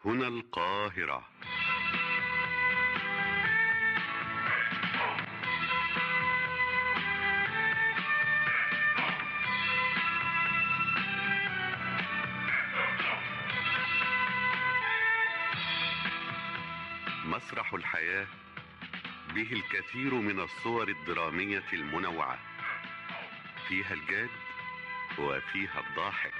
هنا القاهرة مسرح الحياة به الكثير من الصور الدرامية المنوعة فيها الجاد وفيها الضاحك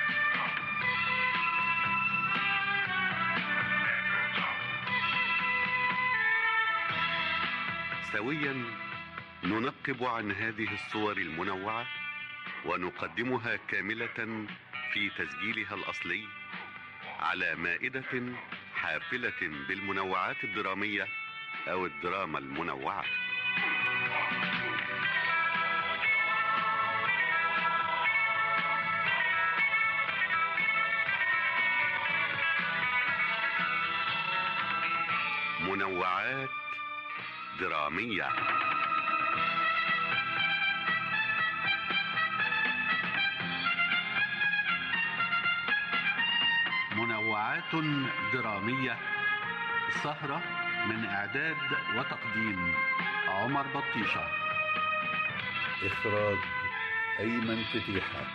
سويا ننقب عن هذه الصور المنوعة ونقدمها كاملة في تسجيلها الأصلي على مائدة حافلة بالمنوعات الدرامية أو الدراما المنوعة منوعات درامية منوعات درامية سهرة من إعداد وتقديم عمر بطيشة إخراج أيمن فتيحة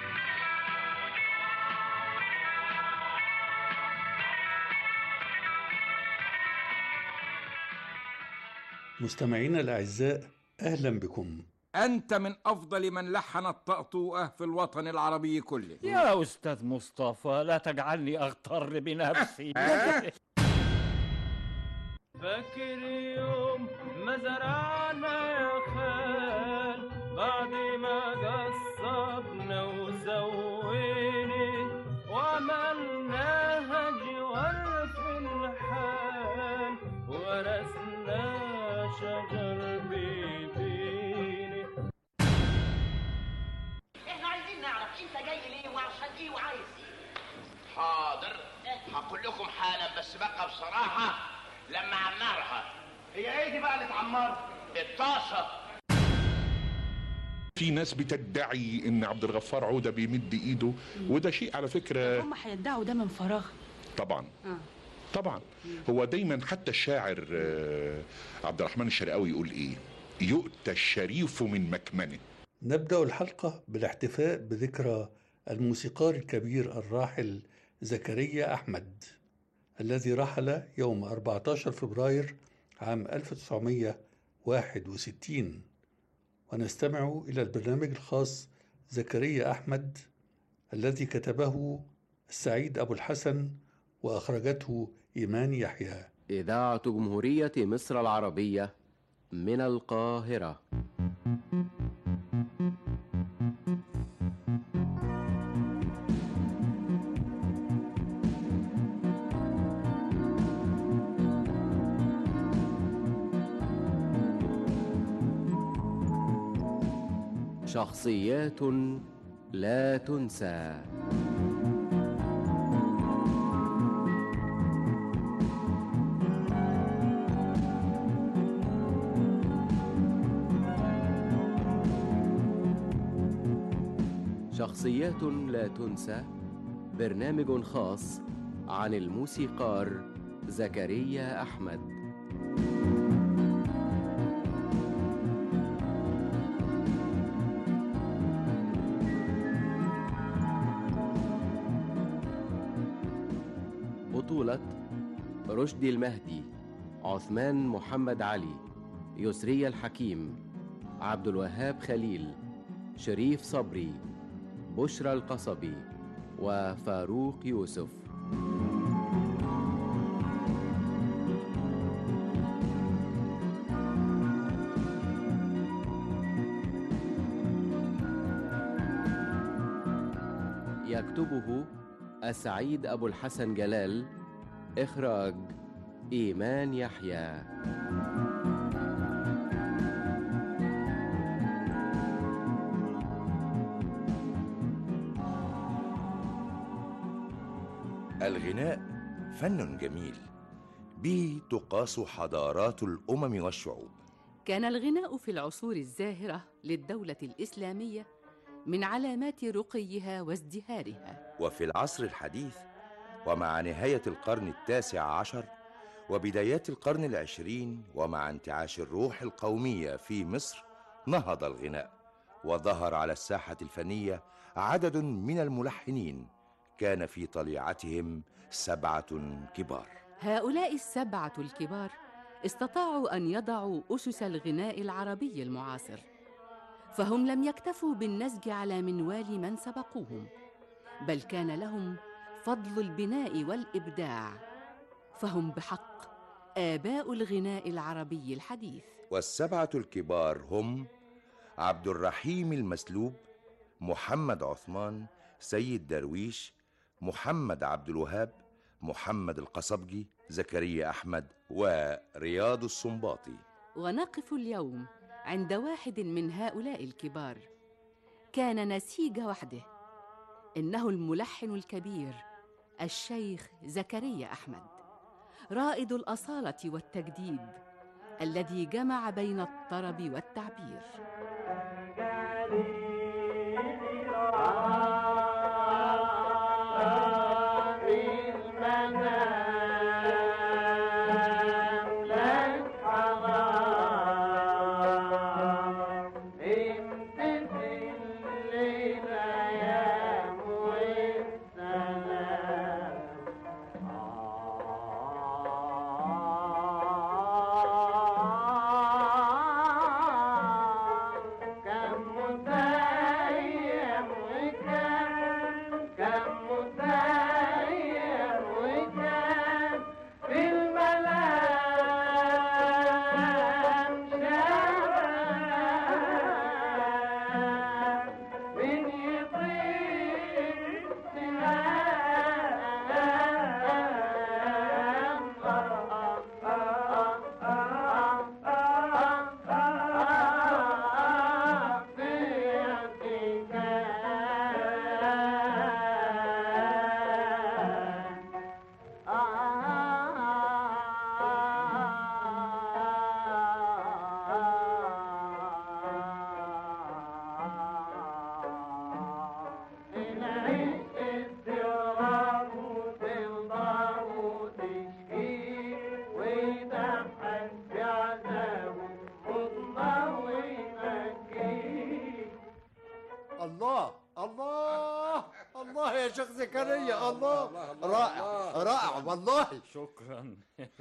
مستمعينا الأعزاء أهلا بكم أنت من أفضل من لحن الطأطوئة في الوطن العربي كله يا أستاذ مصطفى لا تجعلني أغتر بنفسي فاكر يوم ما زرعنا يا خال بعد ما قصبنا وسوينا وعملناها جوار في الحال ورثنا شجر بيدينا احنا عايزين نعرف انت جاي ليه وعشان ايه وعايز ايه حاضر هقول لكم حالا بس بقى بصراحة لما عمرها هي ايه دي بقى اللي اتعمرت الطاسة في ناس بتدعي ان عبد الغفار عوده بيمد ايده وده شيء على فكره هم هيدعوا ده من فراغ طبعا آه. طبعا هو دايما حتى الشاعر آه، عبد الرحمن الشرقاوي يقول ايه يؤتى الشريف من مكمنه نبدأ الحلقة بالاحتفاء بذكرى الموسيقار الكبير الراحل زكريا أحمد الذي رحل يوم 14 فبراير عام 1961 ونستمع إلى البرنامج الخاص زكريا أحمد الذي كتبه السعيد أبو الحسن وأخرجته إيمان يحيى إذاعة جمهورية مصر العربية من القاهرة شخصيات لا تنسى شخصيات لا تنسى برنامج خاص عن الموسيقار زكريا احمد بطولة رشدي المهدي عثمان محمد علي يسري الحكيم عبد الوهاب خليل شريف صبري بشرى القصبي وفاروق يوسف يكتبه السعيد أبو الحسن جلال إخراج إيمان يحيى الغناء فن جميل به تقاس حضارات الامم والشعوب كان الغناء في العصور الزاهرة للدولة الإسلامية من علامات رقيها وازدهارها وفي العصر الحديث ومع نهاية القرن التاسع عشر وبدايات القرن العشرين ومع انتعاش الروح القومية في مصر نهض الغناء وظهر على الساحة الفنية عدد من الملحنين كان في طليعتهم سبعة كبار هؤلاء السبعة الكبار استطاعوا أن يضعوا أسس الغناء العربي المعاصر فهم لم يكتفوا بالنسج على منوال من سبقوهم بل كان لهم فضل البناء والإبداع فهم بحق آباء الغناء العربي الحديث والسبعة الكبار هم عبد الرحيم المسلوب محمد عثمان سيد درويش محمد عبد الوهاب محمد القصبجي زكريا أحمد ورياض السنباطي ونقف اليوم عند واحد من هؤلاء الكبار كان نسيج وحده انه الملحن الكبير الشيخ زكريا احمد رائد الاصاله والتجديد الذي جمع بين الطرب والتعبير الله الله الله يا شيخ زكريا الله رائع رائع والله شكرا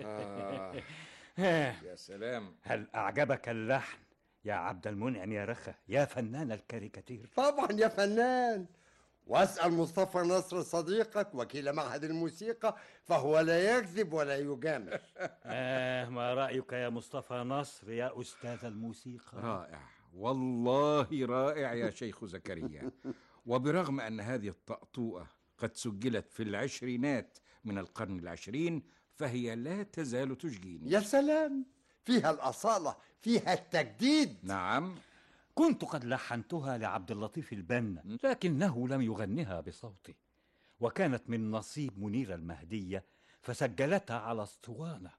يا سلام هل أعجبك اللحن يا عبد المنعم يا رخة يا فنان الكاريكاتير طبعا يا فنان واسأل مصطفى نصر صديقك وكيل معهد الموسيقى فهو لا يكذب ولا يجامل آه ما رأيك يا مصطفى نصر يا أستاذ الموسيقى رائع والله رائع يا شيخ زكريا وبرغم أن هذه الطأطوئة قد سجلت في العشرينات من القرن العشرين فهي لا تزال تشجيني يا سلام فيها الأصالة فيها التجديد نعم كنت قد لحنتها لعبد اللطيف البنا لكنه لم يغنها بصوته وكانت من نصيب منيرة المهدية فسجلتها على اسطوانة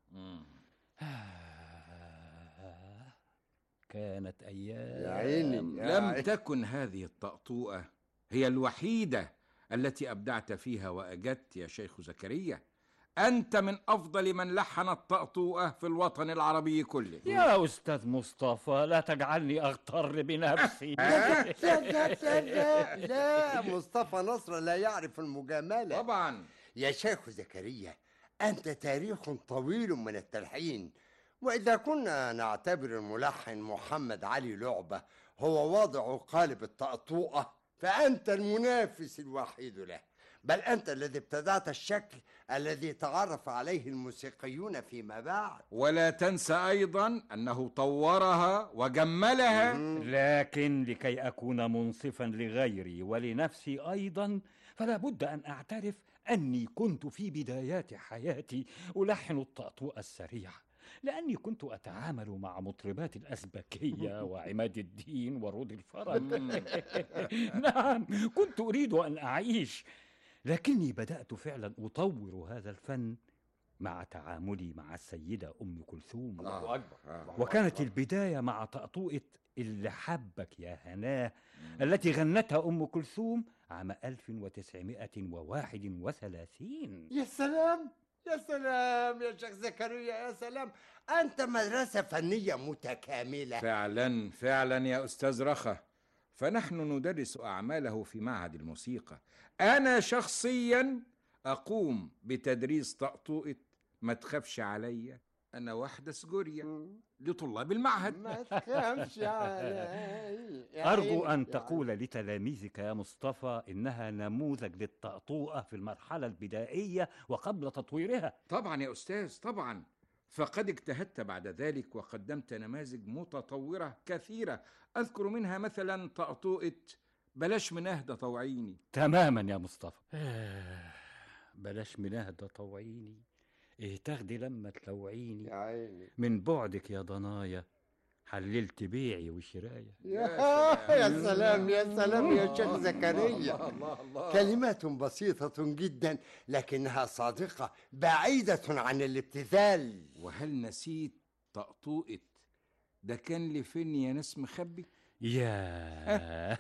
كانت أيام يا عيني يا لم عيني. تكن هذه الطأطوئة هي الوحيدة التي أبدعت فيها وأجدت يا شيخ زكريا أنت من أفضل من لحن الطأطوئة في الوطن العربي كله يا أستاذ مصطفى لا تجعلني أغتر بنفسي لا لا لا لا لا مصطفى نصر لا يعرف المجاملة طبعا يا شيخ زكريا أنت تاريخ طويل من التلحين وإذا كنا نعتبر الملحن محمد علي لعبة هو واضع قالب الطأطوئة فأنت المنافس الوحيد له بل أنت الذي ابتدعت الشكل الذي تعرف عليه الموسيقيون فيما بعد ولا تنسى أيضا أنه طورها وجملها لكن لكي أكون منصفا لغيري ولنفسي أيضا فلا بد أن أعترف أني كنت في بدايات حياتي ألحن الطأطوء السريع لأني كنت أتعامل مع مطربات الأزبكية وعماد الدين ورود الفرج نعم كنت أريد أن أعيش لكني بدأت فعلا أطور هذا الفن مع تعاملي مع السيدة أم كلثوم الله أكبر. آه. وكانت البداية مع طأطوئة اللي حبك يا هناه التي غنتها أم كلثوم عام 1931 يا سلام يا سلام يا شيخ زكريا يا سلام أنت مدرسة فنية متكاملة فعلا فعلا يا أستاذ رخا فنحن ندرس أعماله في معهد الموسيقى أنا شخصيا أقوم بتدريس طقطوقة ما تخافش عليا أنا واحدة سجوريا لطلاب المعهد ما تخافش علي أرجو أن تقول لتلاميذك يا مصطفى إنها نموذج للطأطوئة في المرحلة البدائية وقبل تطويرها طبعا يا أستاذ طبعا فقد اجتهدت بعد ذلك وقدمت نماذج متطورة كثيرة أذكر منها مثلا طأطوئة بلاش من أهدى طوعيني تماما يا مصطفى آه، بلاش مناهدة طوعيني إيه تاخدي لما تلوعيني يا عيني من بعدك يا ضنايا حللت بيعي وشرايا يا يا سلام يا سلام يا شيخ زكريا الله الله كلمات بسيطة جدا لكنها صادقة بعيدة عن الابتذال وهل نسيت طقطوقة ده كان لي فين يا ناس مخبي يا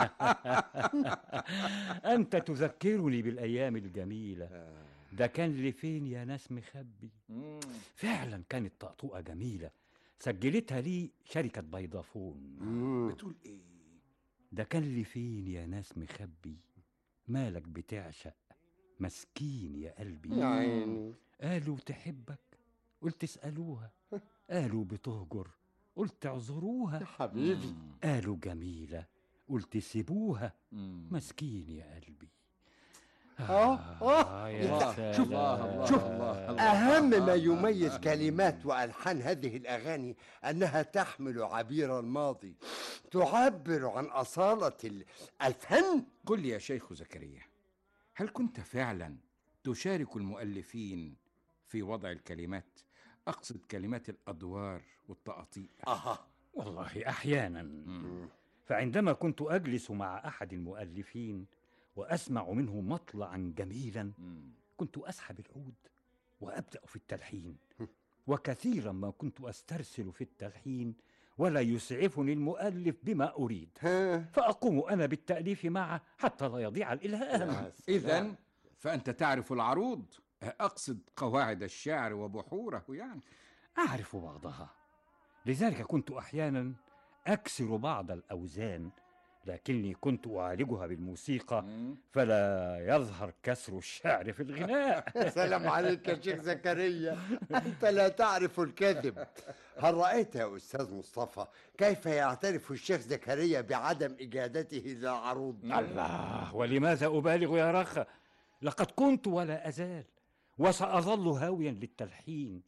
أنت تذكرني بالأيام الجميلة ده كان لي فين يا ناس مخبي فعلا كانت طقطوقة جميلة سجلتها لي شركة بيضافون بتقول ايه ده كان لي فين يا ناس مخبي مالك بتعشق مسكين يا قلبي يا عيني قالوا تحبك قلت اسألوها قالوا بتهجر قلت اعذروها يا حبيبي قالوا جميلة قلت سيبوها مم. مسكين يا قلبي آه، آه، يا يا- شوف- سلام. شوف أهم ما يميز كلمات وألحان هذه الأغاني أنها تحمل عبير الماضي تعبر عن أصالة ال- الفن قل لي يا شيخ زكريا هل كنت فعلا تشارك المؤلفين في وضع الكلمات أقصد كلمات الأدوار والتقاطيع أها والله أحيانا فعندما كنت أجلس مع أحد المؤلفين وأسمع منه مطلعا جميلا كنت أسحب العود وأبدأ في التلحين وكثيرا ما كنت أسترسل في التلحين ولا يسعفني المؤلف بما أريد فأقوم أنا بالتأليف معه حتى لا يضيع الإلهام إذا فأنت تعرف العروض أقصد قواعد الشعر وبحوره يعني أعرف بعضها لذلك كنت أحيانا أكسر بعض الأوزان لكني كنت أعالجها بالموسيقى فلا يظهر كسر الشعر في الغناء يا سلام عليك يا شيخ زكريا أنت لا تعرف الكذب هل رأيت يا أستاذ مصطفى كيف يعترف الشيخ زكريا بعدم إجادته للعروض الله ولماذا أبالغ يا رخا لقد كنت ولا أزال وسأظل هاويا للتلحين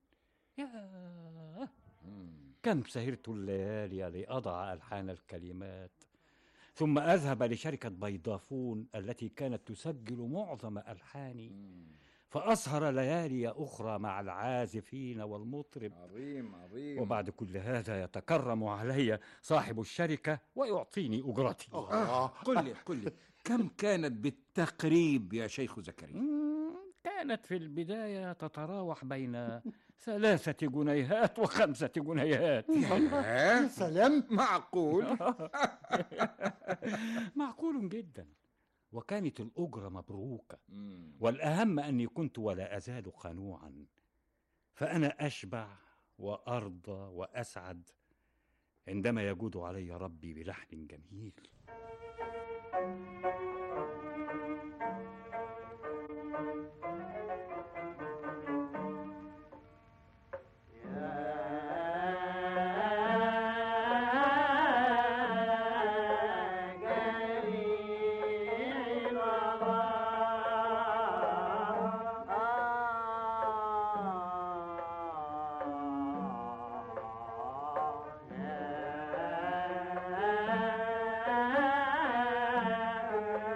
يا كم سهرت الليالي لأضع ألحان الكلمات ثم أذهب لشركة بيضافون التي كانت تسجل معظم ألحاني فأسهر ليالي أخرى مع العازفين والمطرب عظيم عظيم وبعد كل هذا يتكرم علي صاحب الشركة ويعطيني أجرتي آه. قل لي قل لي كم كانت بالتقريب يا شيخ زكريا مم، كانت في البداية تتراوح بين ثلاثة جنيهات وخمسة جنيهات يا سلام معقول معقول جدا وكانت الأجرة مبروكة والأهم أني كنت ولا أزال قنوعا فأنا أشبع وأرضى وأسعد عندما يجود علي ربي بلحن جميل آه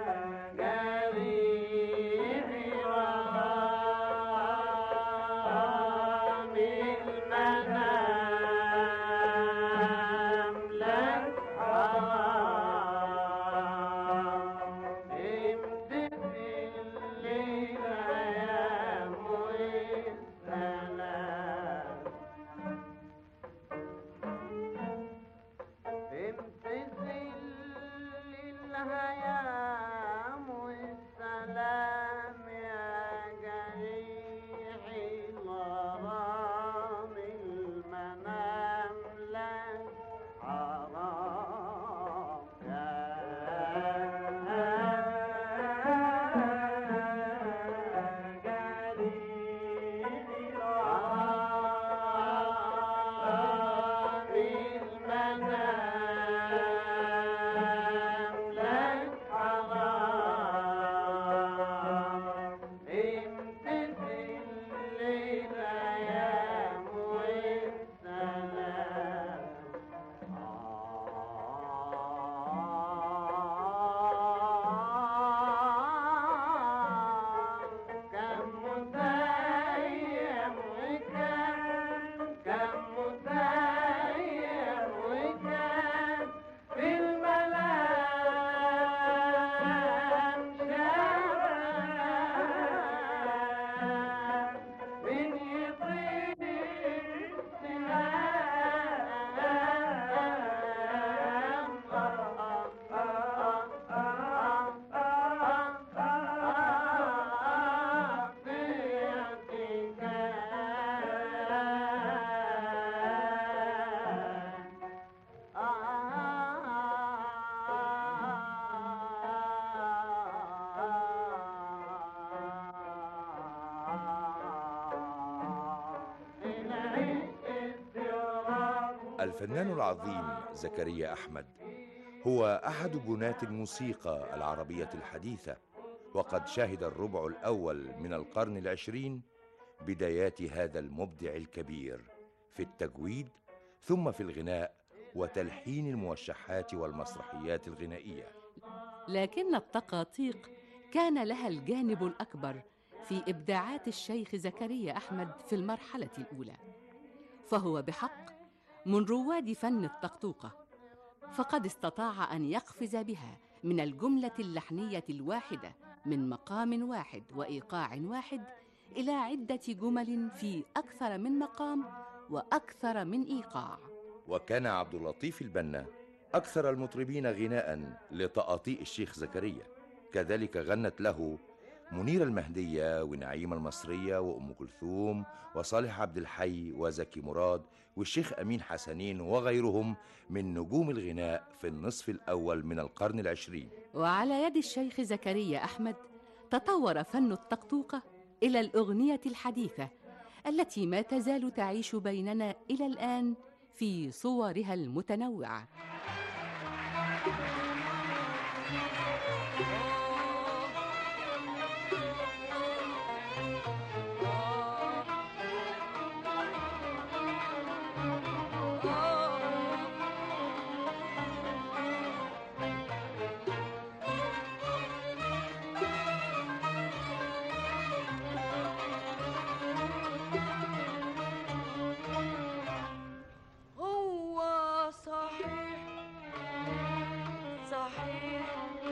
الفنان العظيم زكريا أحمد هو أحد بناة الموسيقى العربية الحديثة وقد شهد الربع الأول من القرن العشرين بدايات هذا المبدع الكبير في التجويد ثم في الغناء وتلحين الموشحات والمسرحيات الغنائية لكن التقاطيق كان لها الجانب الأكبر في إبداعات الشيخ زكريا أحمد في المرحلة الأولى فهو بحق من رواد فن الطقطوقة فقد استطاع أن يقفز بها من الجملة اللحنية الواحدة من مقام واحد وإيقاع واحد إلى عدة جمل في أكثر من مقام وأكثر من إيقاع وكان عبد اللطيف البنا أكثر المطربين غناء لطقاطيق الشيخ زكريا كذلك غنت له منيرة المهدية ونعيمة المصرية وأم كلثوم وصالح عبد الحي وزكي مراد والشيخ أمين حسنين وغيرهم من نجوم الغناء في النصف الأول من القرن العشرين وعلى يد الشيخ زكريا أحمد تطور فن الطقطوقة إلى الأغنية الحديثة التي ما تزال تعيش بيننا إلى الآن في صورها المتنوعة هو صحيح صحيح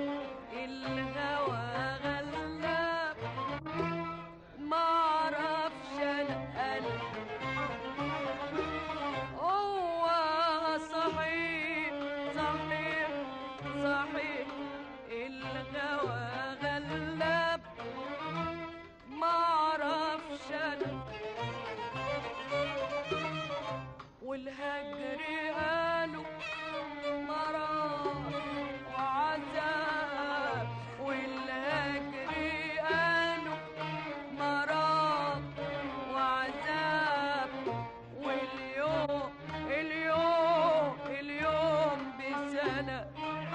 الهوى غلاب معرفش انا هو صحيح صحيح صحيح الهوى غلاب معرفش انا والهجر قالوا مرار وعذاب والهجر قالوا مرار وعذاب واليوم اليوم اليوم بسنة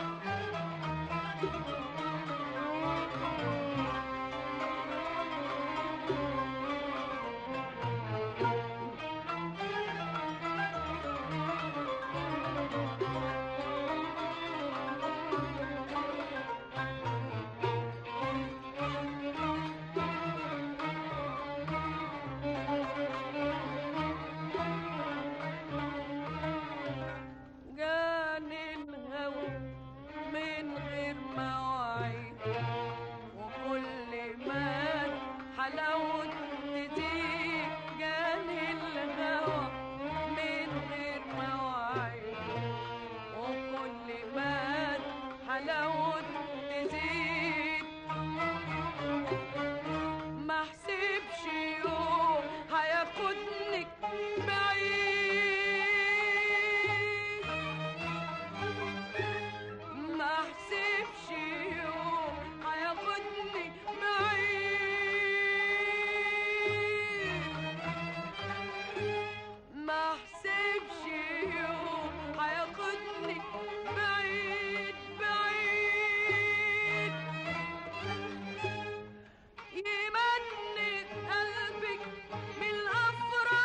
جاني الهوى من غير مواعيد وكل ما حلاوة تزيد جاني الهوى من غير مواعيد وكل ما حلاوة تزيد ما حسبش يوم هياخدني بعيد ما حسبش يوم هياخدني بعيد ما حسبش يوم هياخدني بعيد بعيد يمني قلبك بالافراح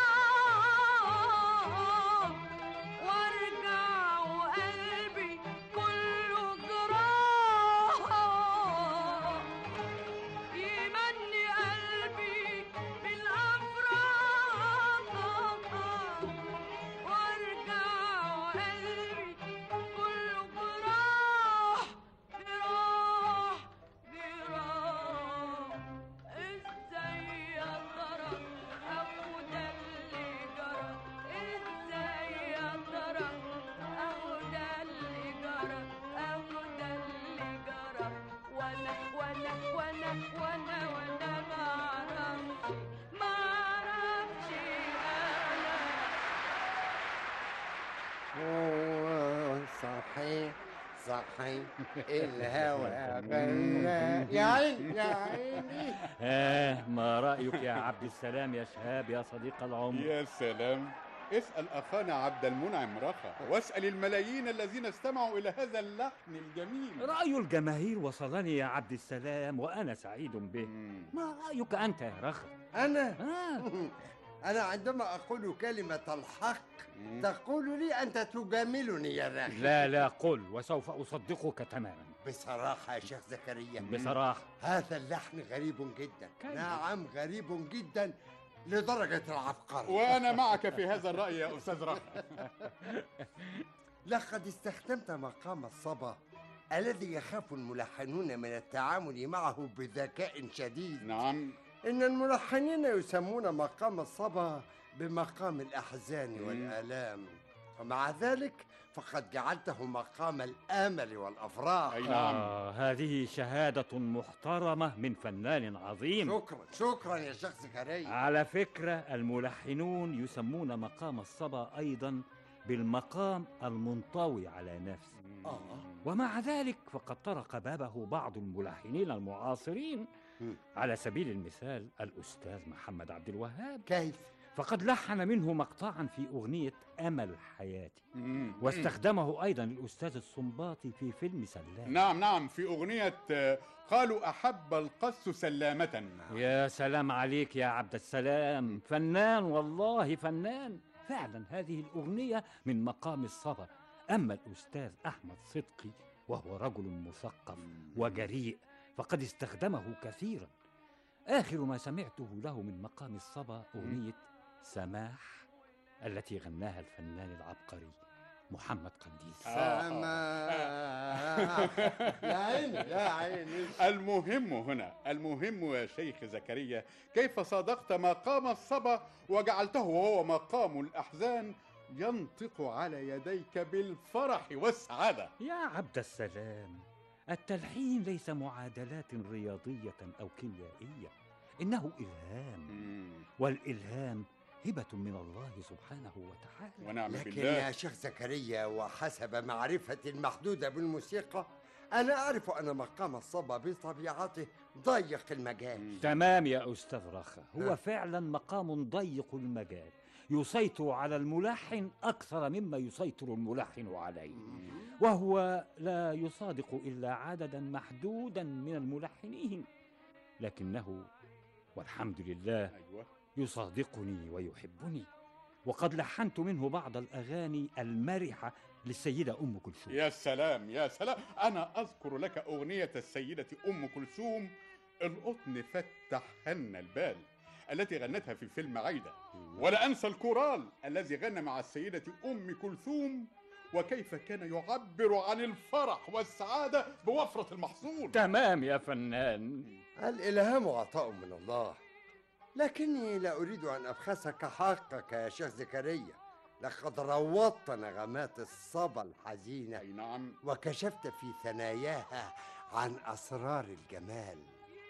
وارجع وقلبي كله جراح يمني قلبي بالافراح وارجع وقلبي كله جراح جراح جراح ازاي يا ترى اهو ده اللي جرى ازاي يا ترى اهو ده اللي جرى اهو ده اللي جرى وانا وانا وانا وانا وانا ما اعرفش ما اعرفش انا هو صحيح صحيح الهوى غلا يا عين يا عيني آه ما رأيك يا عبد السلام يا شهاب يا صديق العمر يا سلام اسأل أخانا عبد المنعم رخا واسأل الملايين الذين استمعوا إلى هذا اللحن الجميل رأي الجماهير وصلني يا عبد السلام وأنا سعيد به ما رأيك أنت يا رخا؟ أنا؟ آه. أنا عندما أقول كلمة الحق تقول لي أنت تجاملني يا راخي لا لا قل وسوف أصدقك تماما بصراحة يا شيخ زكريا بصراحة هذا اللحن غريب جدا نعم غريب جدا لدرجة العبقري وأنا معك في هذا الرأي يا أستاذ رخا لقد استخدمت مقام الصبا الذي يخاف الملحنون من التعامل معه بذكاء شديد نعم إن الملحنين يسمون مقام الصبا بمقام الأحزان والآلام ومع ذلك فقد جعلته مقام الآمل والأفراح نعم. آه هذه شهادة محترمة من فنان عظيم شكرا شكرا يا شيخ زكريا على فكرة الملحنون يسمون مقام الصبا أيضا بالمقام المنطوي على نفسه آه. ومع ذلك فقد طرق بابه بعض الملحنين المعاصرين على سبيل المثال الأستاذ محمد عبد الوهاب كيف؟ فقد لحن منه مقطعا في أغنية أمل حياتي واستخدمه أيضا الأستاذ الصنباطي في فيلم سلام نعم نعم في أغنية آه، قالوا أحب القس سلامة يا سلام عليك يا عبد السلام فنان والله فنان فعلا هذه الأغنية من مقام الصبا أما الأستاذ أحمد صدقي وهو رجل مثقف وجريء فقد استخدمه كثيرا آخر ما سمعته له من مقام الصبا أغنية سماح التي غناها الفنان العبقري محمد قنديل سماح يا عيني يا عيني المهم هنا المهم يا شيخ زكريا كيف صادقت مقام الصبا وجعلته وهو مقام الأحزان ينطق على يديك بالفرح والسعادة يا عبد السلام التلحين ليس معادلات رياضية أو كيميائية إنه إلهام والإلهام هبة من الله سبحانه وتعالى ونعم لكن يا شيخ زكريا وحسب معرفتي المحدودة بالموسيقى أنا أعرف أن مقام الصبا بطبيعته ضيق المجال تمام يا أستاذ رخا هو آه. فعلا مقام ضيق المجال يسيطر على الملحن أكثر مما يسيطر الملحن عليه وهو لا يصادق إلا عددا محدودا من الملحنين لكنه والحمد لله أيوة. يصادقني ويحبني وقد لحنت منه بعض الأغاني المرحة للسيدة أم كلثوم يا سلام يا سلام أنا أذكر لك أغنية السيدة أم كلثوم القطن فتحن البال التي غنتها في فيلم عايدة ولا أنسى الكورال الذي غنى مع السيدة أم كلثوم وكيف كان يعبر عن الفرح والسعادة بوفرة المحصول تمام يا فنان الإلهام عطاء من الله لكني لا أريد أن أبخسك حقك يا شيخ زكريا لقد روضت نغمات الصبا الحزينة أي نعم وكشفت في ثناياها عن أسرار الجمال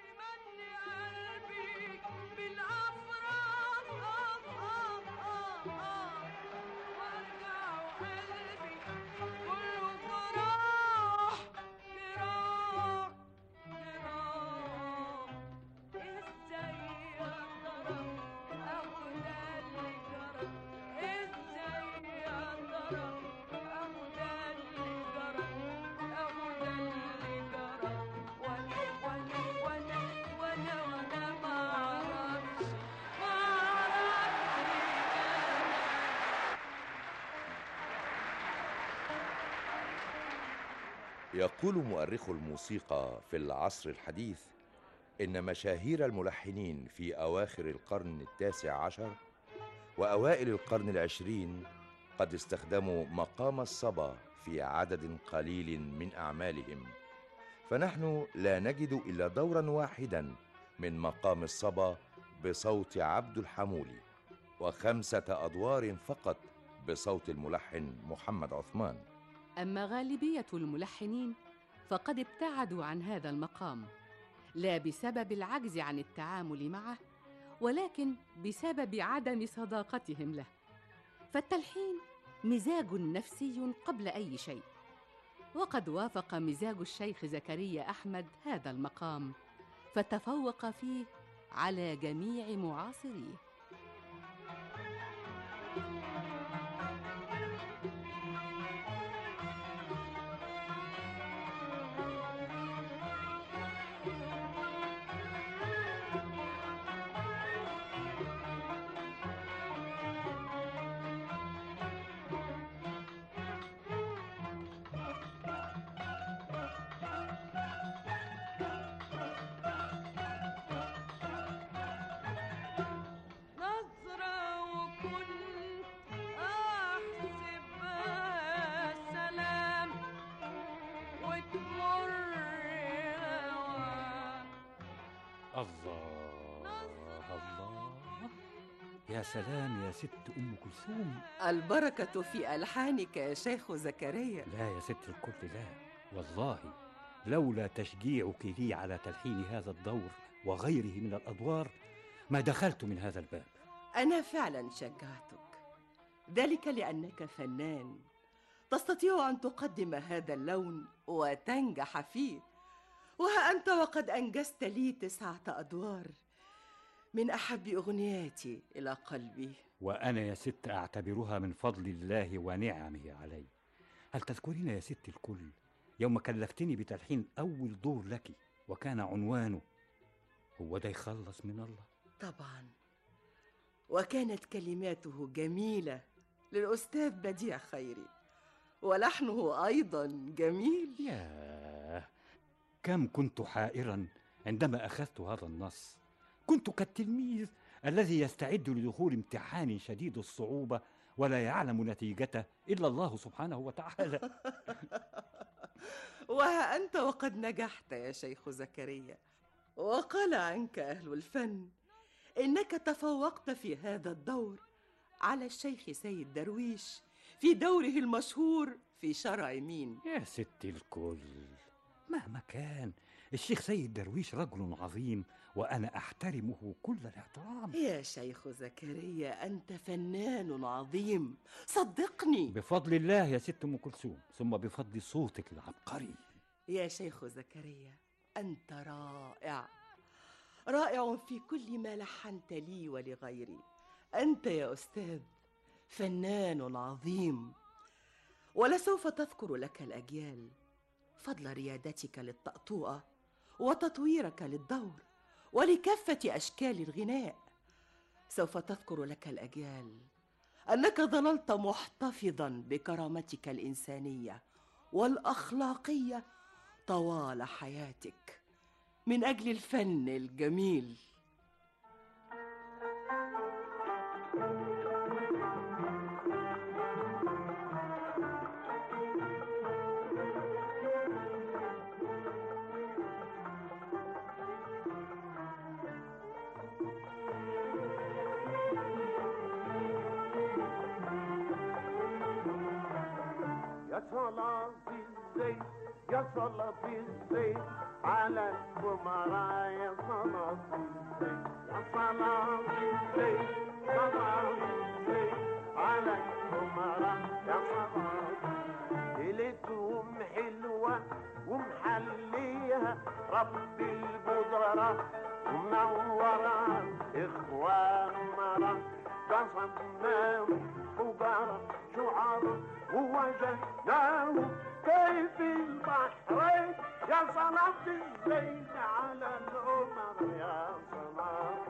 يقول مؤرخ الموسيقى في العصر الحديث إن مشاهير الملحنين في أواخر القرن التاسع عشر وأوائل القرن العشرين قد استخدموا مقام الصبا في عدد قليل من أعمالهم فنحن لا نجد إلا دورا واحدا من مقام الصبا بصوت عبد الحمولي وخمسة أدوار فقط بصوت الملحن محمد عثمان أما غالبية الملحنين فقد ابتعدوا عن هذا المقام لا بسبب العجز عن التعامل معه ولكن بسبب عدم صداقتهم له فالتلحين مزاج نفسي قبل أي شيء وقد وافق مزاج الشيخ زكريا أحمد هذا المقام فتفوق فيه على جميع معاصريه الله الله يا سلام يا ست ام كلثوم البركة في ألحانك يا شيخ زكريا لا يا ست الكل لا والله لولا تشجيعك لي على تلحين هذا الدور وغيره من الادوار ما دخلت من هذا الباب أنا فعلا شجعتك ذلك لأنك فنان تستطيع أن تقدم هذا اللون وتنجح فيه وها أنت وقد أنجزت لي تسعة أدوار من أحب أغنياتي إلى قلبي وانا يا ست اعتبرها من فضل الله ونعمه علي هل تذكرين يا ست الكل يوم كلفتني بتلحين اول دور لك وكان عنوانه هو ده يخلص من الله طبعا وكانت كلماته جميلة للأستاذ بديع خيري ولحنه أيضا جميل ياه كم كنت حائرا عندما اخذت هذا النص كنت كالتلميذ الذي يستعد لدخول امتحان شديد الصعوبه ولا يعلم نتيجته الا الله سبحانه وتعالى وها أنت وقد نجحت يا شيخ زكريا وقال عنك أهل الفن إنك تفوقت في هذا الدور على الشيخ سيد درويش في دوره المشهور في شرع مين يا ست الكل مهما كان الشيخ سيد درويش رجل عظيم وانا احترمه كل الاحترام يا شيخ زكريا أنت فنان عظيم صدقني بفضل الله يا ست ام كلثوم ثم بفضل صوتك العبقري يا شيخ زكريا أنت رائع رائع في كل ما لحنت لي ولغيري أنت يا أستاذ فنان عظيم ولسوف تذكر لك الأجيال فضل ريادتك للطأطوأة وتطويرك للدور ولكافة أشكال الغناء سوف تذكر لك الأجيال أنك ظللت محتفظا بكرامتك الإنسانية والأخلاقية طوال حياتك من أجل الفن الجميل يا صلاة الزيت يا صلاة الزيت على القمراء يا صلاة الزيت يا صلاة الزيت صلاة الزيت على القمراء يا صلاة ليلتهم حلوة ومحليها رب القدرة ومنورة إخوان مرة قصدناهم وقرا شعر ووجدناه كيف البحرين يا صلاة الزين على العمر يا صلاة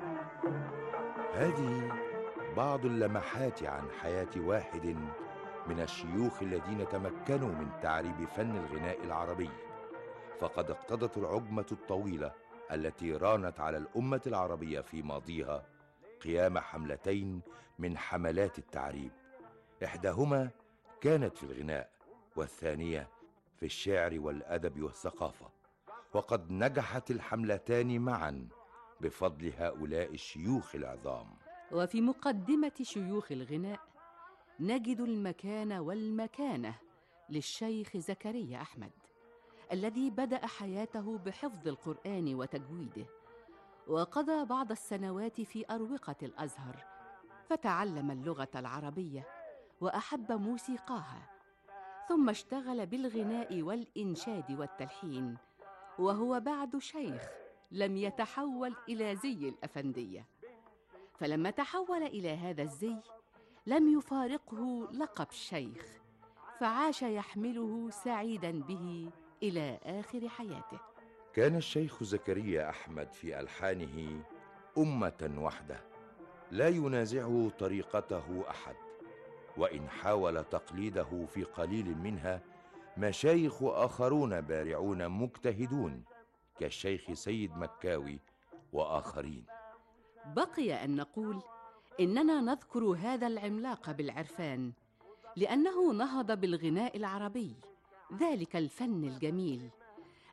هذه بعض اللمحات عن حياة واحد من الشيوخ الذين تمكنوا من تعريب فن الغناء العربي فقد اقتضت العجمة الطويلة التي رانت على الأمة العربية في ماضيها قيام حملتين من حملات التعريب إحداهما كانت في الغناء والثانية في الشعر والأدب والثقافة وقد نجحت الحملتان معا بفضل هؤلاء الشيوخ العظام وفي مقدمة شيوخ الغناء نجد المكان والمكانة للشيخ زكريا أحمد الذي بدأ حياته بحفظ القرآن وتجويده وقضى بعض السنوات في أروقة الأزهر فتعلم اللغة العربية وأحب موسيقاها ثم اشتغل بالغناء والإنشاد والتلحين وهو بعد شيخ لم يتحول إلى زي الأفندية فلما تحول إلى هذا الزي لم يفارقه لقب شيخ فعاش يحمله سعيدا به إلى آخر حياته كان الشيخ زكريا أحمد في ألحانه أمة وحده لا ينازعه طريقته أحد وإن حاول تقليده في قليل منها مشايخ آخرون بارعون مجتهدون كالشيخ سيد مكاوي وآخرين بقي أن نقول إننا نذكر هذا العملاق بالعرفان لأنه نهض بالغناء العربي ذلك الفن الجميل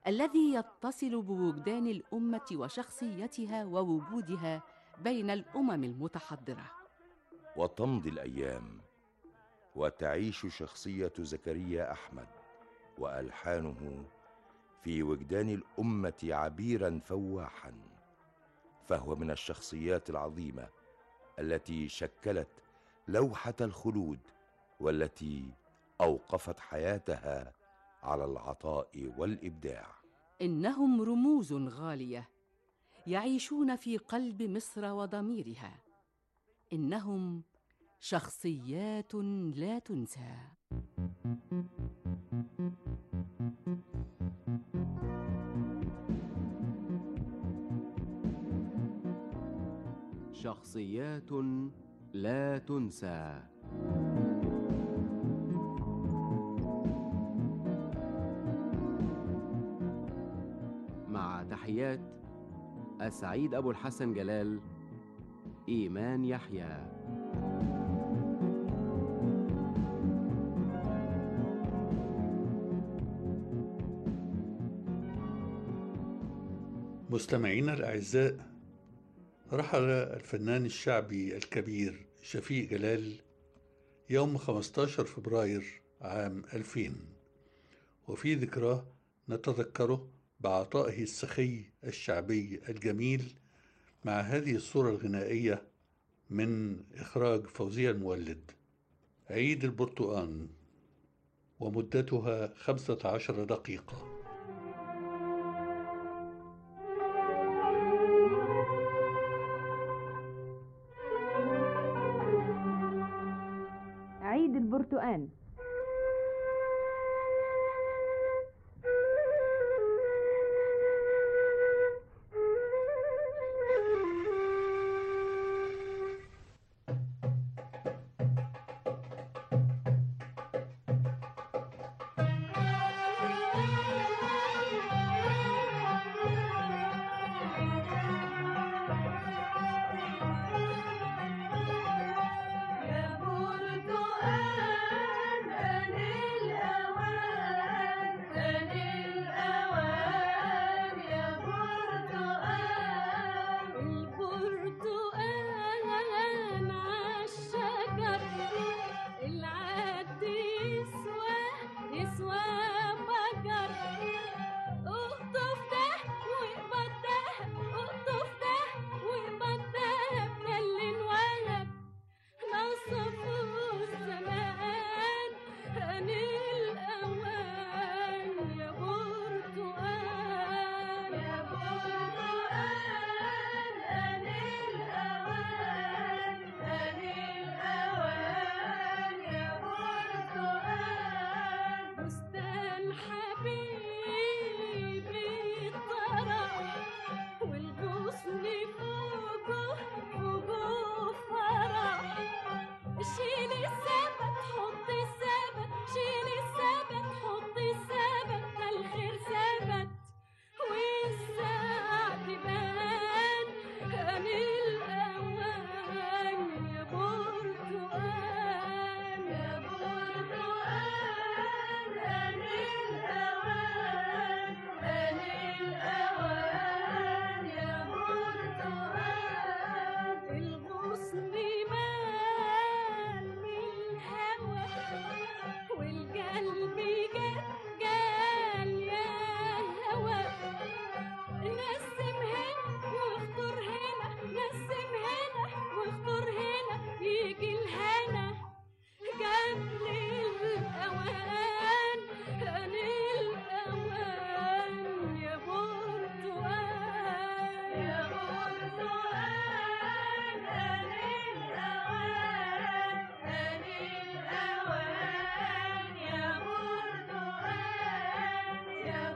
الذي يتصل بوجدان الامه وشخصيتها ووجودها بين الامم المتحضره وتمضي الايام وتعيش شخصيه زكريا احمد والحانه في وجدان الامه عبيرا فواحا فهو من الشخصيات العظيمه التي شكلت لوحه الخلود والتي اوقفت حياتها على العطاء والابداع انهم رموز غاليه يعيشون في قلب مصر وضميرها انهم شخصيات لا تنسى شخصيات لا تنسى مع تحيات السعيد أبو الحسن جلال إيمان يحيى مستمعينا الأعزاء رحل الفنان الشعبي الكبير شفيق جلال يوم 15 فبراير عام 2000 وفي ذكراه نتذكره بعطائه السخي الشعبي الجميل مع هذه الصورة الغنائية من إخراج فوزية المولد عيد البرتقان ومدتها 15 دقيقة عيد البرتقال يا برتقال أنا الأوان أنا الأوان يا برتقال البرتقال عالشجر العد يسوى يسوى بجر اقطف ده واقبض ده اقطف ده واقبض ده ده اللي انولد نصفوا الزمان أنا الأوان يا برتقال يا برتقال أنا الأوان أنا الأوان يا برتقال بستان حبيبي طرح والغصن فوقه فوقه فرح شيل السبت حط السبت شيل السبت حط السبت ده الخير ثبت والساعة تبان كان الأوان يا برتقال يا برتقال أنا الأوان أنا الأوان يا برتقال الغصن مال من الهوى والقلب جال جال يا هوى نسم هنا واختار هنا نسم هنا واختار هنا يجي الهنا قبل الأوان أنا الأوان يا برتقال يا برتقال أنا الأوان أنا الأوان يا برتقال يا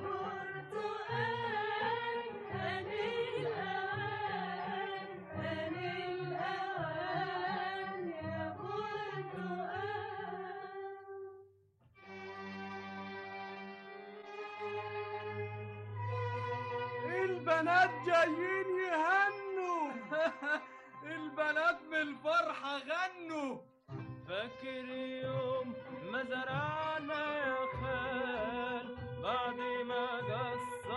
برتقال أنا الأوان أنا الأوان يا برتقال البنات جايين يهنوا البنات من الفرحة غنوا فاكر يوم ما زرعنا يا خال بعد ما قص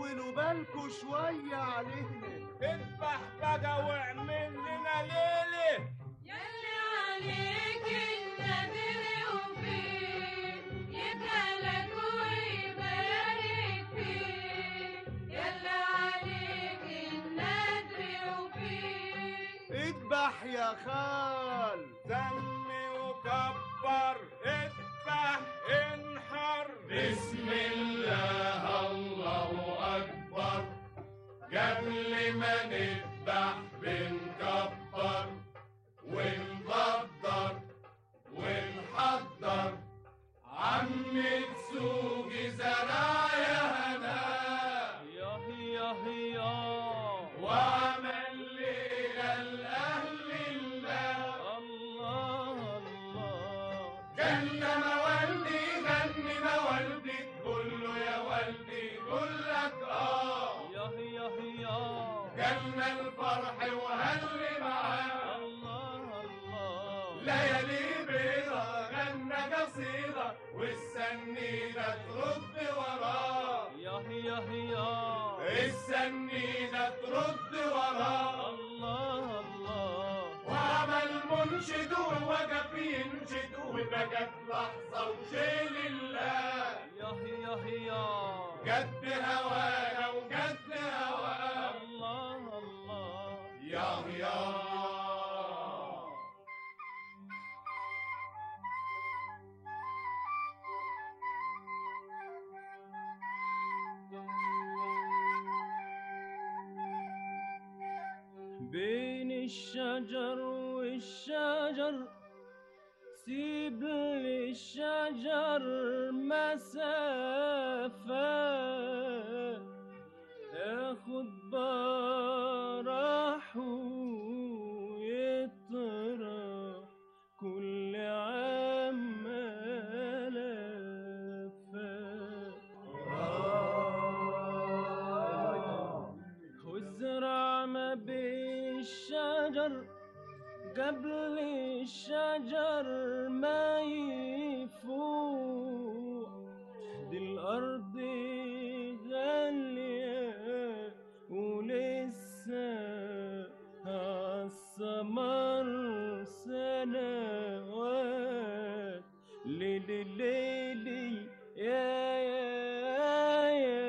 طولوا بالكوا شوية علينا اذبح بقى واعمل لنا ليلة يلي عليك النذر وفيه يجعلك ويبارك فيه يلي عليك النذر وفيه اذبح يا خال سمي وكبر اذبح انحر بسم الله الله أكبر قبل ما نذبح بنكبر ونقدر ونحضر عم تسوقي زرايا هنا ياه ياه ياه وعمل ليلة لأهل الله الله الله جنة موالدي غني موالدي تقول له يا والدي يقول لك اه ياه ياه ياه جنة الفرح وهلي معاه الله الله ليالي بيضة غنى قصيدة والسنيدة ترد وراه ياه ياه ياه السنيدة ترد وراه الله الله وعمل منشد ووقف ينشد وبقت لحظة وشيل الله ياه ياه ياه قد هوانا وقد هواه الله الله يا يا بين الشجر والشجر سيب للشجر مسافة ياخد براح ويطرح كل عام ملفات وازرع ما بين الشجر قبل الشجر ما يفوق دي الأرض غالية ولسه عالثمر سنوات ليلي ليلي يا يا يا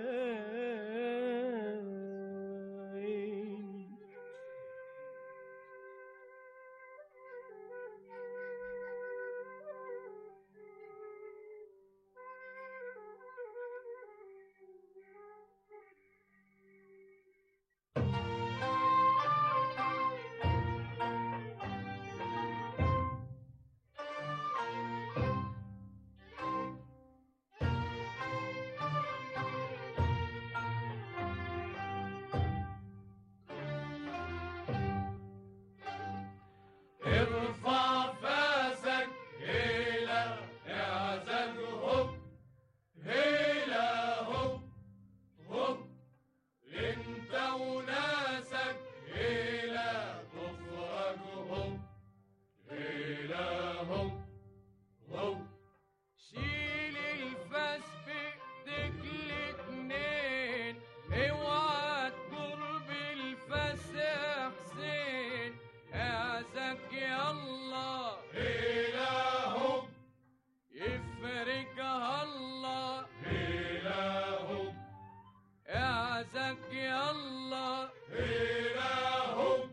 ارفع فاسك هيلا اعزك هوب هيلا هوب هوب انت وناسك هيلا تفرج هوب هيلا هوب هوب شيل الفاس في ايديك الاتنين اوعى تقرب الفاس يا حسين اعزك يلا هيلا هوب يفرجها الله هيلا هوب اعزك يلا هيلا هوب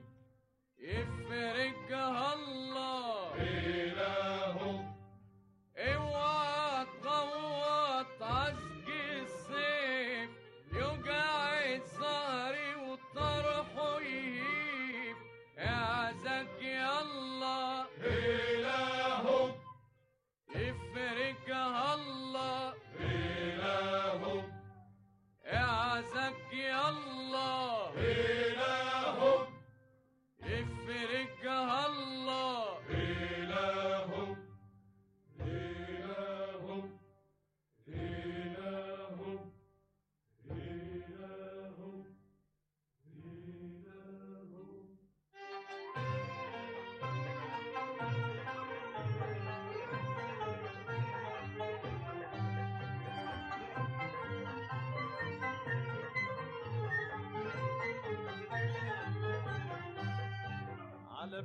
يفرجها الله هيلا هوب اوعى تغوط عزق الصيف يوجع السهر وطرحه يهيب اعزك يلا هيلا هوب يفرجها الله هيلا هوب اعزك يلا هيلا هوب يفرجها الله هيلا هوب هيلا هوب هيلا هوب هيلا هوب هيلا هوب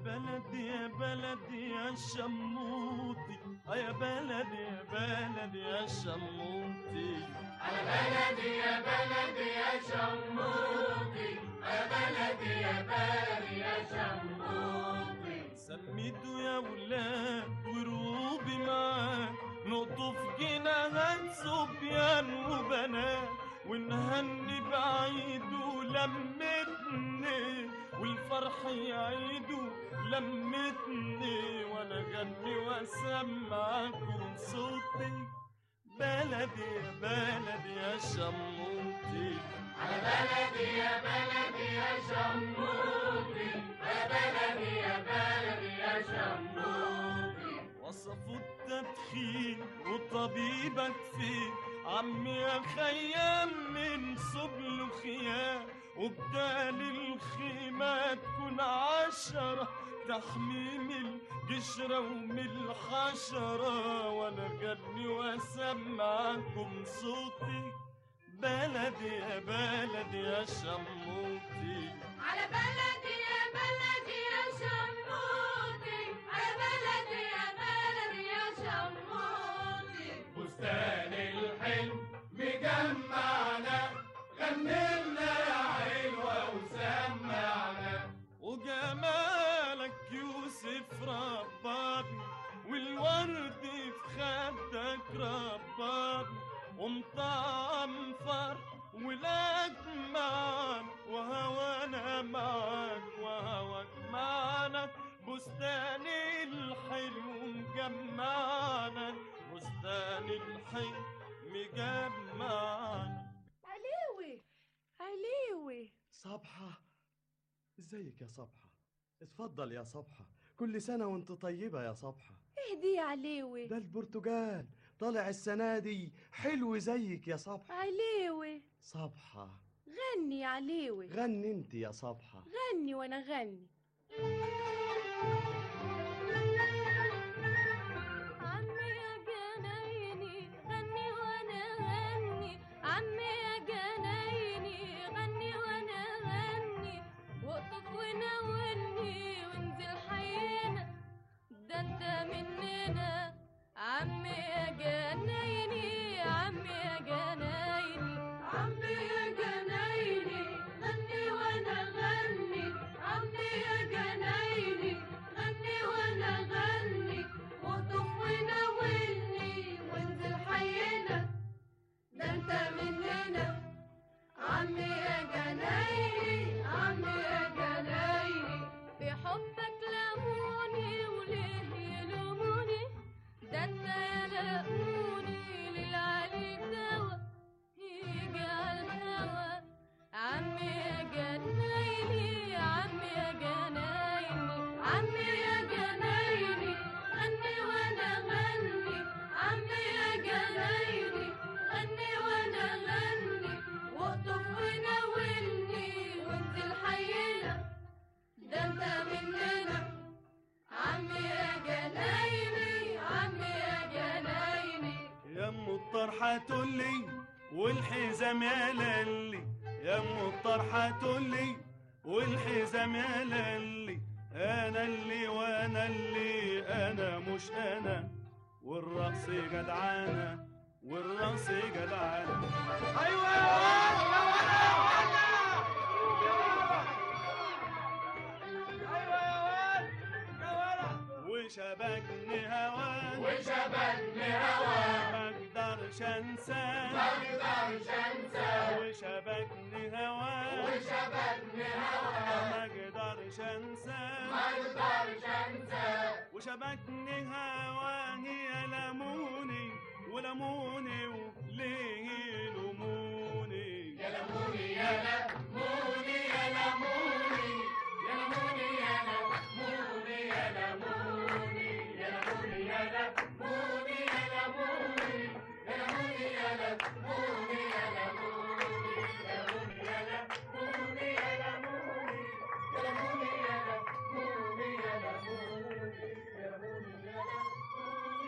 بلدي يا بلدي يا شموطي آه يا بلدي يا بلدي يا شموطي على بلدي يا بلدي يا شموطي يا بلدي يا بلدي يا شموطي سميته يا ولاد وروبي معاك نقطف جناهات صبيان وبنات ونهني بعيد ولمتني والفرح يعيد لمتني وانا غني واسمعكم صوتي بلدي يا بلدي يا شموتي على بلدي يا بلدي يا شموطي يا بلدي يا بلدي يا شموطي وصفوا التدخين وطبيبك فين عمي يا خيام من سبل خيام وبدال الخيمة تكون عشرة تحميم القشرة ومن الحشرة وانا غني واسمعكم صوتي بلدي يا بلدي يا شموتي على بلدي يا بلدي يا شموتي على بلدي يا بلدي يا شموتي بستان الحلم مجمعنا غنينا يا حلوة وسمعنا وجمالك يوسف رباني والورد في خدك رباني ومطعم فرح ولاد معانا وهوانا معاك وهواك معانا بستان الحلو مجمعنا بستان الحلو مجمعنا عليوي عليوي صبحة ازيك يا صبحة اتفضل يا صبحة كل سنة وانت طيبة يا صبحة اهدي يا عليوي ده البرتقال طالع السنة دي حلو زيك يا صبحة عليوي صبحة غني يا عليوي غني انت يا صبحة غني وانا غني عمي يا جنايني غني وانا غني عمي يا جنايني غني وانا غني واقطف وناولني وانزل حينا ده انت مننا عمي يا جنايني عمي يا جنايني عمي يا جنايني غني وانا غني عمي يا جنايني غني وانا غني واقطف وناولني وانزل حينا ده انت مننا عمي يا جنايني عمي يا جنايني في حبك لموني وليه يلوموني ده انت يا لقوني للعلي دوا يجي على الهوا عمي يا جنايني عمي يا جنايني عمي يا جنايني غني وانا غني عمي يا جنايني غني وانا غني واقطف وناولني وانزل حينا ده انت مننا عمي يا جنايني عمي يا جنايني يا ام الطرحة تقولي والحزام يا للي يا ام الطرحة تقولي والحزام يا للي انا اللي وانا اللي انا مش انا والرقص جدعانة والرقص جدعانة ايوه يا وشبكني هواك وشبكني هواك ما اقدرش انساك ما اقدرش انساك وشبكني هواك وشبكني هواك ما اقدرش انساك ما اقدرش انساك وشبكني هواك يا لموني ولموني وليه يلوموني يا لموني يا لموني يا لموني يا لموني يا لموني يا لموني يا لموني يا لموني يا لموني يا لموني يا لموني يا لموني يا لموني يا لموني يا لموني يا لموني يا لموني يا لموني يا لموني يا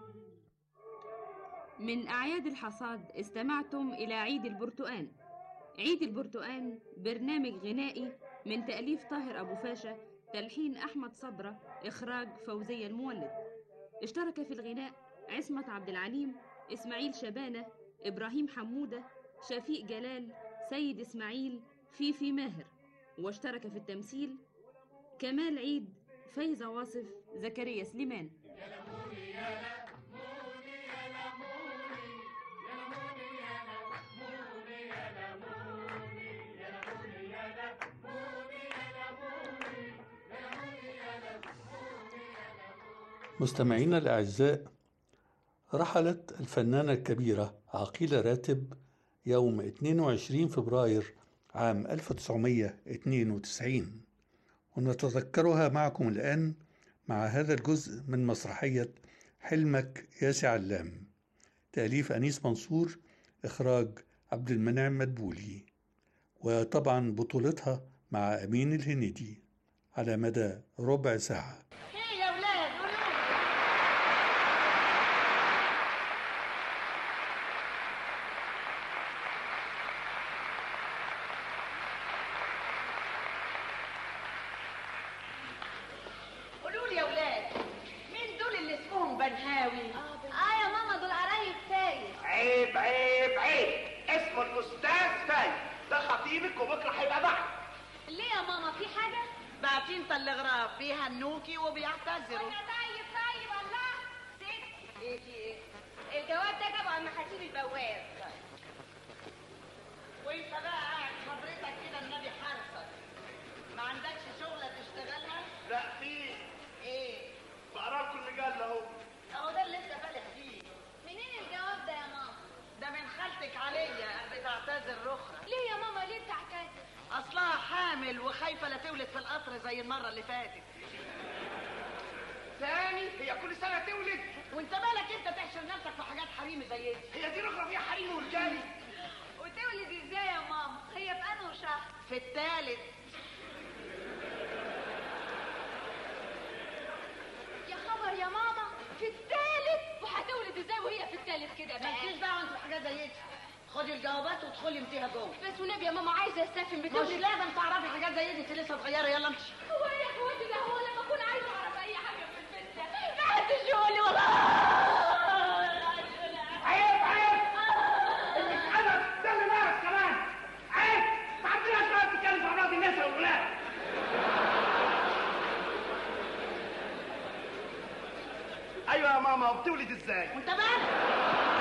من أعياد الحصاد استمعتم إلى عيد البرتقال عيد البرتقال برنامج غنائي من تأليف طاهر أبو فاشا تلحين أحمد صبرة إخراج فوزية المولد اشترك في الغناء عصمت عبد العليم إسماعيل شبانة إبراهيم حمودة شفيق جلال سيد إسماعيل فيفي ماهر واشترك في التمثيل كمال عيد فايزة واصف زكريا سليمان مستمعينا الأعزاء رحلت الفنانة الكبيرة عقيلة راتب يوم 22 فبراير عام 1992 ونتذكرها معكم الآن مع هذا الجزء من مسرحية حلمك يا سي علام تأليف أنيس منصور إخراج عبد المنعم مدبولي وطبعا بطولتها مع أمين الهنيدي على مدى ربع ساعة ايه يا ولاد قولوا قولوا لي يا ولاد مين دول اللي اسمهم بنهاوي اه يا ماما دول قرايب فايز عيب عيب عيب اسمه الاستاذ فايز ده خطيبك وبكره هيبقى بعد ليه يا ماما في حاجه باعتين تلغراف بيهنوكي وبيعتذروا طيب طيب الله ست ايه في ايه الجواب ده طبعا محاسيب البواب وانت بقى قاعد حضرتك كده النبي حارسك ما عندكش شغله تشتغلها لا في ايه بقرا لكم المجله اهو اهو ده اللي انت فالح فيه منين الجواب ده يا ماما ده من خالتك عليا بتعتذر رخرة ليه يا ماما ليه بتعتذر اصلها حامل وخايفه لا تولد في القطر زي المره اللي فاتت ثاني هي كل سنه تولد وانت مالك انت تحشر نفسك في حاجات حريمي زي دي هي دي رخرة فيها حريم ورجالي وتولد ازاي يا ماما هي في انه شهر في التالت يا خبر يا ماما في الثالث وهتولد ازاي وهي في الثالث كده بقى مالكيش دعوه انت بحاجات زي دي خدي الجوابات وادخلي امتيها جوه بس والنبي يا ماما عايزه استفهم مش بتولد لازم تعرفي حاجات زي دي انت لسه صغيره يلا امشي هو ايه يا اخواتي ده هو لما اكون عايزه اعرف اي حاجه في البيت ده ما حدش يقول لي والله عيب عيب مش انا ده اللي ناقص كمان عيب ما عندناش بقى تتكلم في امراض النساء والولاد ايوه يا ماما بتولد ازاي وانت مالك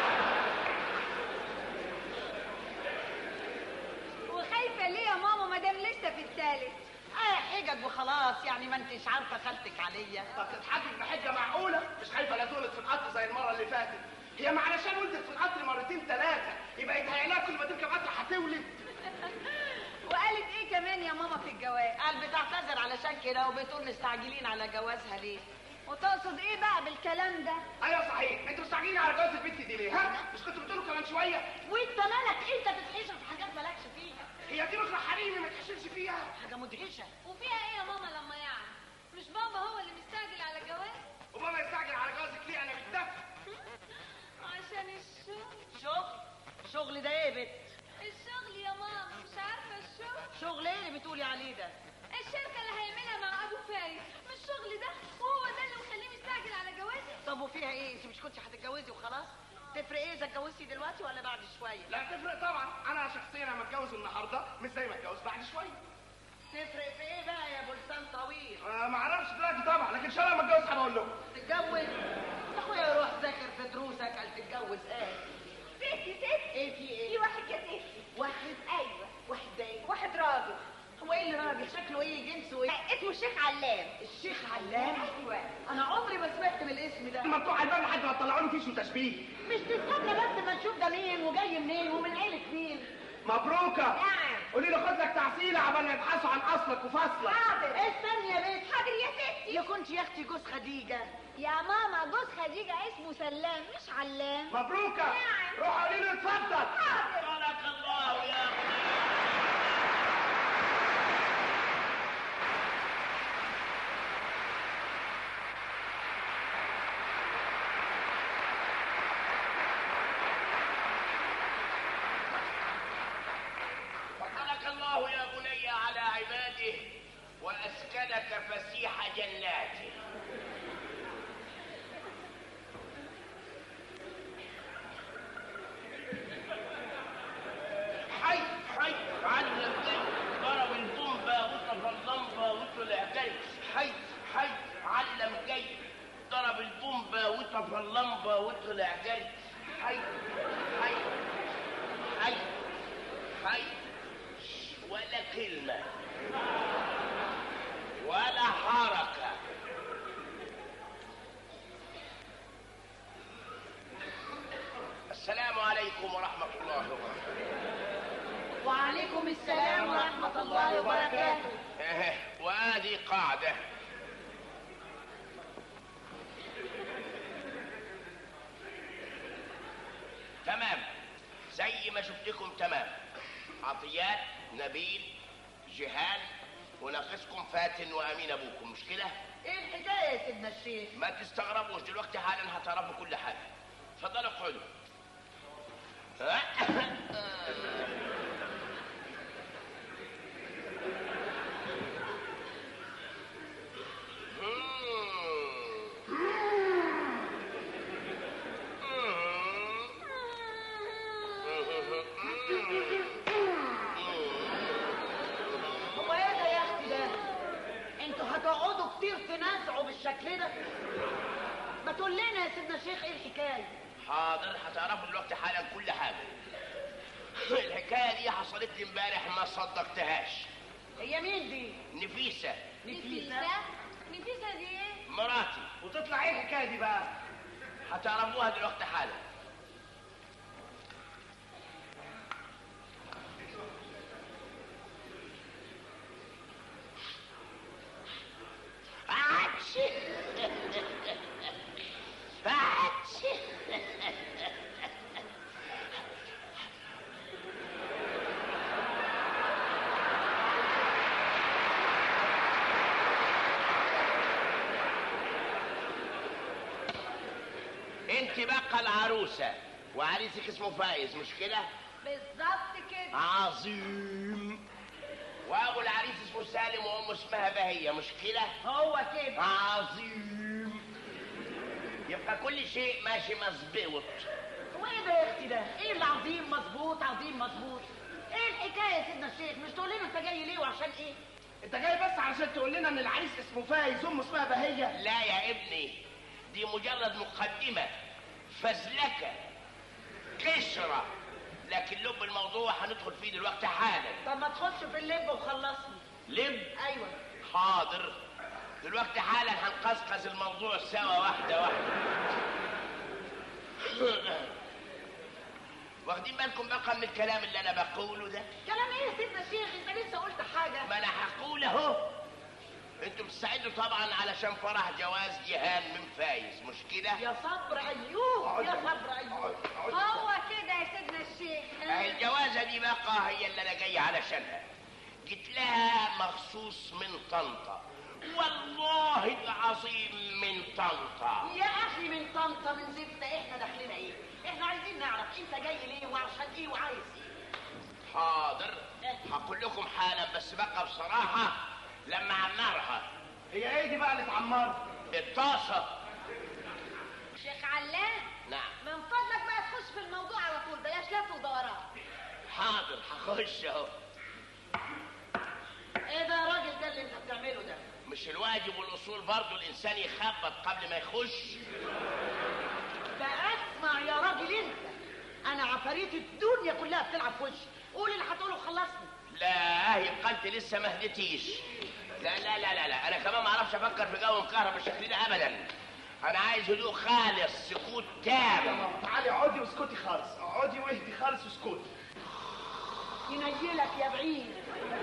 وخايفه ليه يا ماما ما دام لسه في الثالث اه حجج وخلاص يعني ما انتش عارفه خالتك عليا طب تتحجج بحجه معقوله مش خايفه لا تولد في القطر زي المره اللي فاتت هي ما علشان ولدت في القطر مرتين ثلاثه يبقى يتهيأ لها كل ما تركب قطر هتولد وقالت ايه كمان يا ماما في الجواب قال بتعتذر علشان كده وبتقول مستعجلين على جوازها ليه وتقصد ايه بقى بالكلام ده ايوه صحيح انتوا مستعجلين على جواز البنت دي ليه ها مش كنتوا بتقولوا كمان شويه وانت مالك انت بتحشر في حاجات مالكش فيها هي دي رخرة حريمي ما تحشرش فيها حاجه مدهشه وفيها ايه يا ماما لما يعني مش بابا هو اللي مستعجل على الجواز وبابا يستعجل على جوازك ليه انا بالدفع عشان الشغل شغل شغل ده ايه يا بت الشغل يا ماما مش عارفه الشغل شغل ايه اللي بتقولي عليه ده الشركه اللي هيعملها مع ابو فايز مش الشغل ده وهو ده اللي مخليه مستعجل على جوازي طب وفيها ايه انت مش كنتش هتتجوزي وخلاص تفرق ايه اذا اتجوزتي دلوقتي ولا بعد شويه لا تفرق طبعا انا شخصيا لما اتجوز النهارده مش زي ما اتجوز بعد شويه تفرق في ايه بقى يا بلسان طويل آه ما اعرفش دلوقتي طبعا لكن ان شاء الله لما اتجوز هبقول لكم تتجوز يا اخويا روح ذاكر في دروسك قال تتجوز ايه ستي ستي ايه في ايه في واحد كتف واحد ايوه واحد ده ايه واحد راجل هو ايه اللي راجل شكله ايه جنسه ايه اسمه الشيخ علام الشيخ علام ايوه انا عمري ما سمعت من الاسم ده ما بتوع الباب لحد ما تطلعوا لي فيش وتشبيه مش تستنى بس ما نشوف ده مين وجاي منين ومن عيلة مين مبروكه نعم قولي له خد لك تعسيله عبال ما يبحثوا عن اصلك وفصلك حاضر استني يا بنت حاضر يا ستي يا كنت يا اختي جوز خديجه يا ماما جوز خديجه اسمه سلام مش علام مبروكه نعم. روح قولي له اتفضل حاضر بارك الله يا جناتي حي حي علم ضرب البومبا وطفى اللمبة وطلع جري حي حي علم جاي ضرب البومبا وطفى اللمبة وطلع جري حي حي حي حي ولا كلمة ولا حركة السلام عليكم ورحمة الله وبركاته وعليكم السلام ورحمة الله وبركاته إيه، وادي قاعدة تمام زي ما شفتكم تمام عطيات نبيل جهان وناقصكم فاتن وامين ابوكم مش كده ايه الحكاية يا سيدنا الشيخ ما تستغربوش دلوقتي حالا هتعرفوا كل حاجه اتفضلوا اقعدوا هو ايه ده يا اختي ده انتوا هتقعدوا كتير تنازعوا بالشكل ده ما تقول لنا يا سيدنا الشيخ ايه الحكاية حاضر هتعرفوا دلوقتي حالا كل حاجه الحكايه دي حصلت لي امبارح ما صدقتهاش هي مين دي نفيسه نفيسة نفيسة دي ايه؟ مراتي وتطلع ايه الحكايه دي بقى هتعرفوها دلوقتي حالا عاتشي عاتشي انت بقى العروسه وعريسك اسمه فايز مش كده بالظبط كده عظيم وابو العريس اسمه سالم وامه اسمها بهيه مش كده هو كده عظيم يبقى كل شيء ماشي مظبوط هو ايه ده يا اختي ده ايه العظيم مظبوط عظيم مظبوط ايه الحكاية يا سيدنا الشيخ مش تقول لنا انت جاي ليه وعشان ايه انت جاي بس علشان تقول لنا ان العريس اسمه فايز امه اسمها بهيه لا يا ابني دي مجرد مقدمه فزلكه قشره لكن لب الموضوع هندخل فيه دلوقتي حالا طب ما تخش في اللب وخلصني لب ايوه حاضر دلوقتي حالا هنقصقص الموضوع سوا واحده واحده واخدين بالكم بقى من الكلام اللي انا بقوله ده كلام ايه يا سيدنا الشيخ انت لسه قلت حاجة ما انا هقول اهو انتوا بتستعدوا طبعا علشان فرح جواز جهان من فايز مش كده يا صبر ايوب يا صبر ايوب هو كده يا سيدنا الشيخ اهي الجوازه دي بقى هي اللي انا جاي علشانها جيت لها مخصوص من طنطا والله العظيم من طنطا يا اخي من طنطا من زفت احنا داخلين ايه احنا عايزين نعرف انت جاي ليه وعشان ايه وعايز ايه حاضر هقول لكم حالا بس بقى بصراحه لما عمرها هي ايه دي بقى اللي اتعمرت الطاسه شيخ علام نعم من فضلك بقى تخش في الموضوع على طول بلاش لف ودوران حاضر هخش اهو ايه ده يا راجل ده اللي انت بتعمله ده مش الواجب والاصول برضه الانسان يخبط قبل ما يخش ده اسمع يا راجل انت انا عفاريت الدنيا كلها بتلعب في وشي قول اللي هتقوله وخلصني لا يبقى انت لسه ما هديتيش لا لا لا لا لا انا كمان ما اعرفش افكر في جو مكهرب بالشكل ده ابدا انا عايز هدوء خالص سكوت تام تعالي اقعدي واسكتي خالص اقعدي واهدي خالص واسكتي ينيلك يا بعيد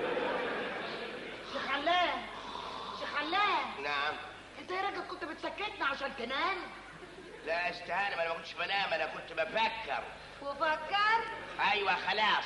شيخ علام شيخ علام نعم انت يا راجل كنت بتسكتنا عشان تنام لا استهانة انا ما كنتش بنام انا كنت بفكر وفكر ايوه خلاص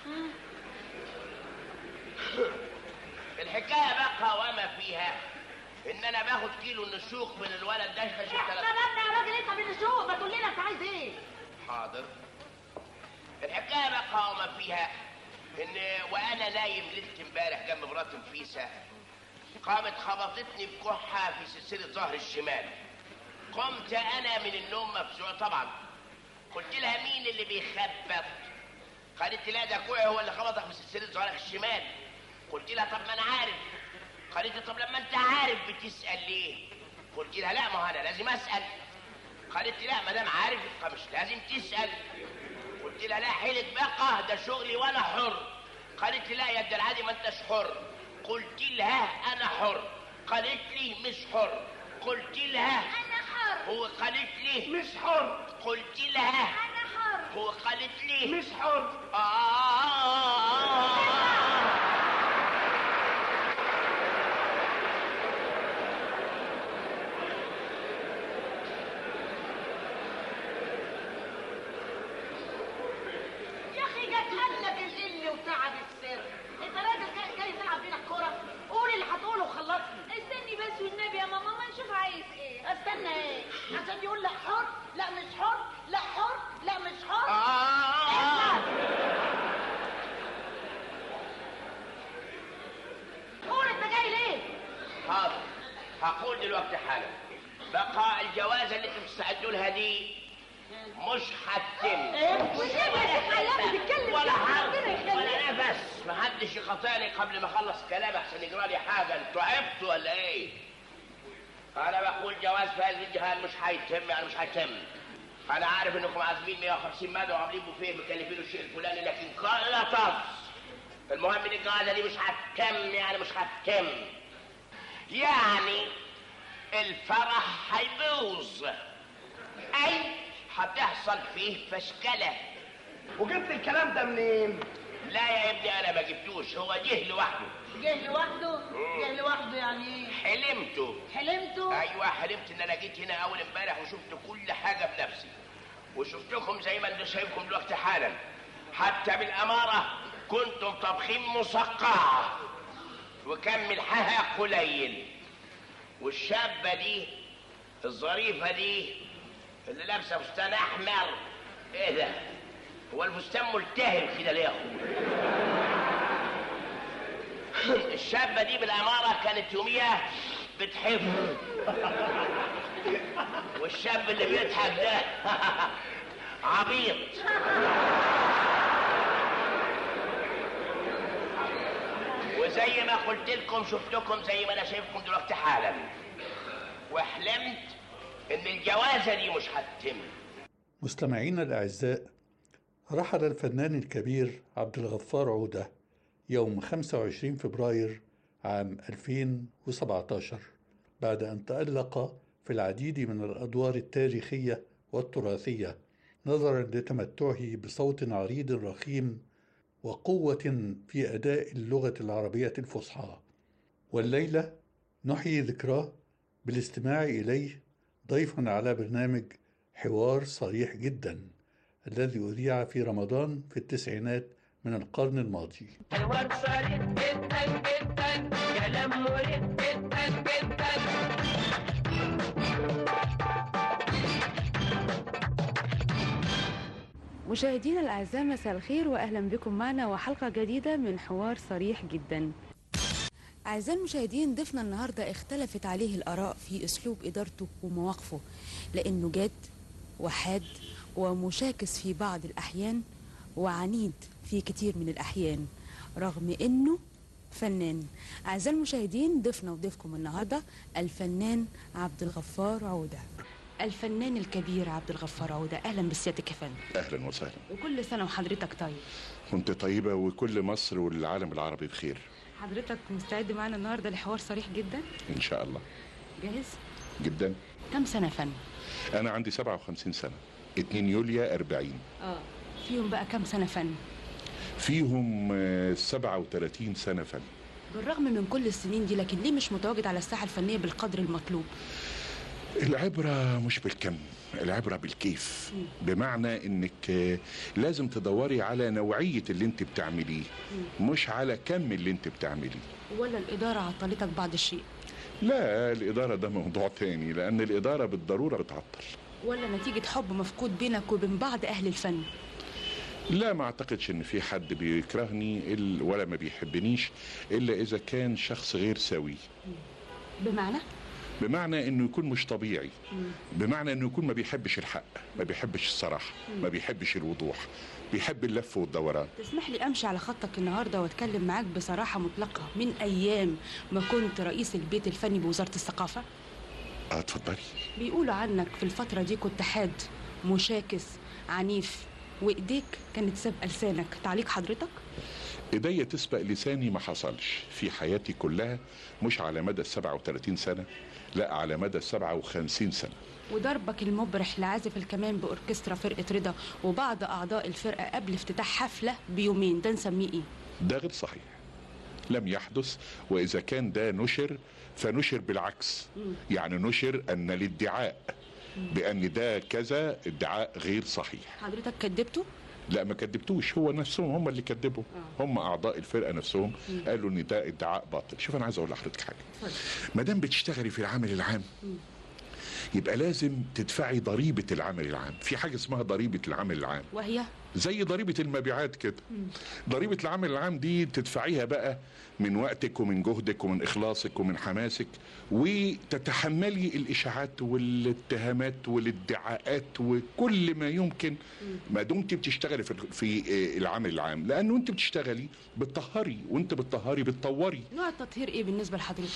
الحكايه بقى وما فيها ان انا باخد كيلو النشوق من الولد ده عشان احنا مالنا يا راجل انت بالنشوق ما تقول لنا انت عايز ايه حاضر الحكايه بقى وما فيها ان وانا نايم ليله امبارح جنب مرات نفيسه قامت خبطتني بكحة في سلسلة ظهر الشمال قمت أنا من النوم مفزوع طبعا قلت لها مين اللي بيخبط قالت لي لا ده كوعي هو اللي خبطك في سلسلة ظهرك الشمال قلت لها طب ما أنا عارف قالت لي طب لما أنت عارف بتسأل ليه قلت لها لا ما هو أنا لازم أسأل قالت لي لا ما دام عارف يبقى مش لازم تسأل قلت لها لا حيلة بقى ده شغلي وأنا حر قالت لي لا يا ابن العادي ما أنتش حر قلت لها أنا حر قالت لي مش حر قلت لها أنا حر هو قالت لي مش حر قلت لها أنا حر هو قالت لي مش حر آه يا اخي جت قلك القل وتعب السر انت راجل جاي, جاي تلعب بينا الكوره قول اللي هتقوله وخلصني استني بس والنبي يا ماما ما نشوف عايز ايه استنى ايه عشان يقول لا حر لا مش حر لا حر لا مش حر آه. قول انت جاي ليه حاضر هقول دلوقتي حالا بقى الجوازة اللي انتوا بتستعدوا لها دي مش هتتم والنبي يا شيخ علام بتتكلم ولا كده، حرف ربنا يخليك. ولا نفس محدش يقاطعني قبل ما اخلص كلام احسن يجرى لي حاجه انتوا عبتوا ولا ايه؟ انا بقول جواز فايز بالجهال مش هيتم يعني مش هيتم انا عارف انكم عازمين 150 ماده وعاملين بوفيه مكلفين الشيء الفلاني لكن قال لا طز المهم ان الجوازه دي مش هتتم يعني مش هتتم يعني الفرح هيبوظ اي هتحصل فيه فشكله وجبت الكلام ده منين؟ لا يا ابني انا ما جبتوش هو جه لوحده جه لوحده جه لوحده يعني ايه حلمته حلمته ايوه حلمت ان انا جيت هنا اول امبارح وشفت كل حاجه بنفسي وشفتكم زي ما انتم شايفكم دلوقتي حالا حتى بالاماره كنتم طبخين مسقعه وكان ملحها قليل والشابه دي الظريفه دي اللي لابسه فستان احمر ايه ده هو الفستان ملتهب كده ليه يا اخويا الشابه دي بالاماره كانت يوميها بتحب والشاب اللي بيضحك ده عبيط وزي ما قلت لكم شفتكم زي ما انا شايفكم دلوقتي حالا وحلمت ان الجوازه دي مش هتتم مستمعينا الأعزاء رحل الفنان الكبير عبد الغفار عودة يوم 25 فبراير عام 2017 بعد أن تألق في العديد من الأدوار التاريخية والتراثية نظرا لتمتعه بصوت عريض رخيم وقوة في أداء اللغة العربية الفصحى والليلة نحيي ذكراه بالاستماع إليه ضيفا على برنامج حوار صريح جدا الذي أذيع في رمضان في التسعينات من القرن الماضي حوار صريح جدا جدا كلام مريح جدا جدا مشاهدينا الأعزاء مساء الخير وأهلا بكم معنا وحلقة جديدة من حوار صريح جدا أعزائي المشاهدين ضيفنا النهاردة اختلفت عليه الآراء في أسلوب إدارته ومواقفه لأنه جاد وحاد ومشاكس في بعض الأحيان وعنيد في كتير من الأحيان رغم أنه فنان أعزائي المشاهدين ضيفنا وضيفكم النهاردة الفنان عبد الغفار عودة الفنان الكبير عبد الغفار عودة أهلا بسيادتك يا فندم اهلا وسهلا وكل سنة وحضرتك طيب كنت طيبه وكل مصر والعالم العربي بخير حضرتك مستعد معنا النهاردة لحوار صريح جدا ان شاء الله جاهز جدا كم سنة فن انا عندي 57 سنه 2 يوليو 40 اه فيهم بقى كم سنة فن فيهم آه، 37 سنه فن بالرغم من كل السنين دي لكن ليه مش متواجد على الساحة الفنية بالقدر المطلوب العبرة مش بالكم العبرة بالكيف بمعنى انك آه، لازم تدوري على نوعية اللي انت بتعمليه مش على كم اللي انت بتعمليه ولا الإدارة عطلتك بعض الشيء لا الإدارة ده موضوع تاني لأن الإدارة بالضرورة بتعطل ولا نتيجة حب مفقود بينك وبين بعض أهل الفن لا ما اعتقدش ان في حد بيكرهني إل- ولا ما بيحبنيش الا اذا كان شخص غير سوي بمعنى بمعنى انه يكون مش طبيعي بمعنى انه يكون ما بيحبش الحق ما بيحبش الصراحه ما بيحبش الوضوح بيحب اللف والدوران تسمح لي امشي على خطك النهارده واتكلم معاك بصراحه مطلقه من ايام ما كنت رئيس البيت الفني بوزاره الثقافه اه اتفضلي بيقولوا عنك في الفتره دي كنت حاد مشاكس عنيف وايديك كانت سابقه لسانك تعليق حضرتك ايديا تسبق لساني ما حصلش في حياتي كلها مش على مدى ال 37 سنه لا على مدى ال 57 سنه وضربك المبرح لعازف الكمان باوركسترا فرقه رضا وبعض اعضاء الفرقه قبل افتتاح حفله بيومين ده نسميه ايه ده غير صحيح لم يحدث واذا كان ده نشر فنشر بالعكس يعني نشر ان الادعاء بان ده كذا ادعاء غير صحيح حضرتك كدبته لا ما كدبتوش هو نفسهم هم اللي كدبوا هم اعضاء الفرقه نفسهم قالوا ان ده ادعاء باطل شوف انا عايز اقول لحضرتك حاجه ما دام بتشتغلي في العمل العام يبقى لازم تدفعي ضريبه العمل العام في حاجه اسمها ضريبه العمل العام وهي زي ضريبة المبيعات كده ضريبة العمل العام دي تدفعيها بقى من وقتك ومن جهدك ومن إخلاصك ومن حماسك وتتحملي الإشاعات والاتهامات والادعاءات وكل ما يمكن ما دمت بتشتغلي في في آه، العمل العام لأنه أنت بتشتغلي بتطهري وأنت بتطهري بتطوري نوع التطهير ايه بالنسبه لحضرتك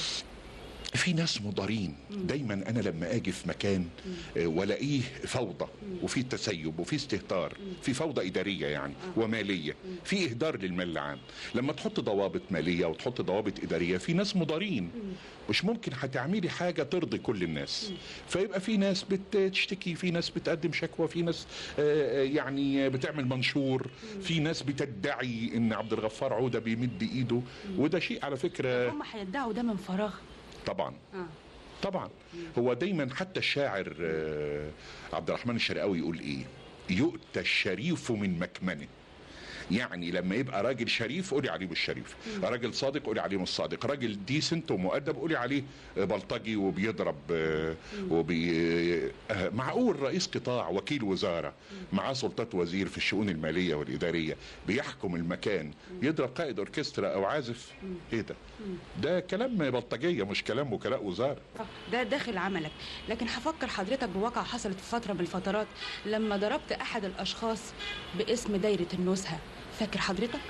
في ناس مضارين دايما انا لما اجي في مكان آه، والاقيه فوضى وفي تسيب وفي استهتار في فوضى اداريه يعني وماليه في اهدار للمال العام لما تحط ضوابط ماليه وتحط ضوابط اداريه في ناس مضارين مش ممكن هتعملي حاجه ترضي كل الناس فيبقى في ناس بتشتكي في ناس بتقدم شكوى في ناس آه، آه، يعني بتعمل منشور في ناس بتدعي ان عبد الغفار عوده بيمد ايده وده شيء على فكره هم هيدعوا ده من فراغ طبعا اه طبعا هو دايما حتى الشاعر آه، عبد الرحمن الشرقاوي يقول ايه يؤتى الشريف من مكمنه يعني لما يبقى راجل شريف قولي عليه مش شريف راجل صادق قولي عليه مش صادق راجل ديسنت ومؤدب قولي عليه بلطجي وبيضرب آه، وبي آه، معقول رئيس قطاع وكيل وزارة معاه سلطات وزير في الشؤون المالية والإدارية بيحكم المكان يضرب قائد أوركسترا أو عازف إيه ده ده كلام بلطجية مش كلام وكلاء وزارة ده داخل عملك لكن هفكر حضرتك بواقعة حصلت في فترة من الفترات لما ضربت أحد الأشخاص باسم دايرة النزهة فاكر حضرتك؟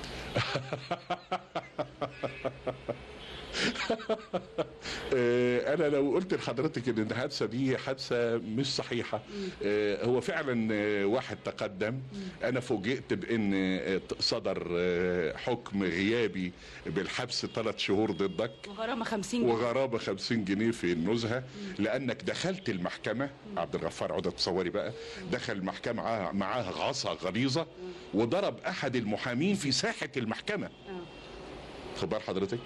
آه، انا لو قلت لحضرتك ان الحادثه دي حادثه مش صحيحه آه، هو فعلا آه، واحد تقدم انا فوجئت بان آه، صدر آه، حكم غيابي بالحبس ثلاث شهور ضدك وغرامة 50 جنيه وغرامة 50 جنيه في النزهة لأنك دخلت المحكمة عبد الغفار عودة تصوري بقى دخل المحكمة معاه- معاه عصا غليظة وضرب أحد المحامين في ساحة المحكمة خد بال حضرتك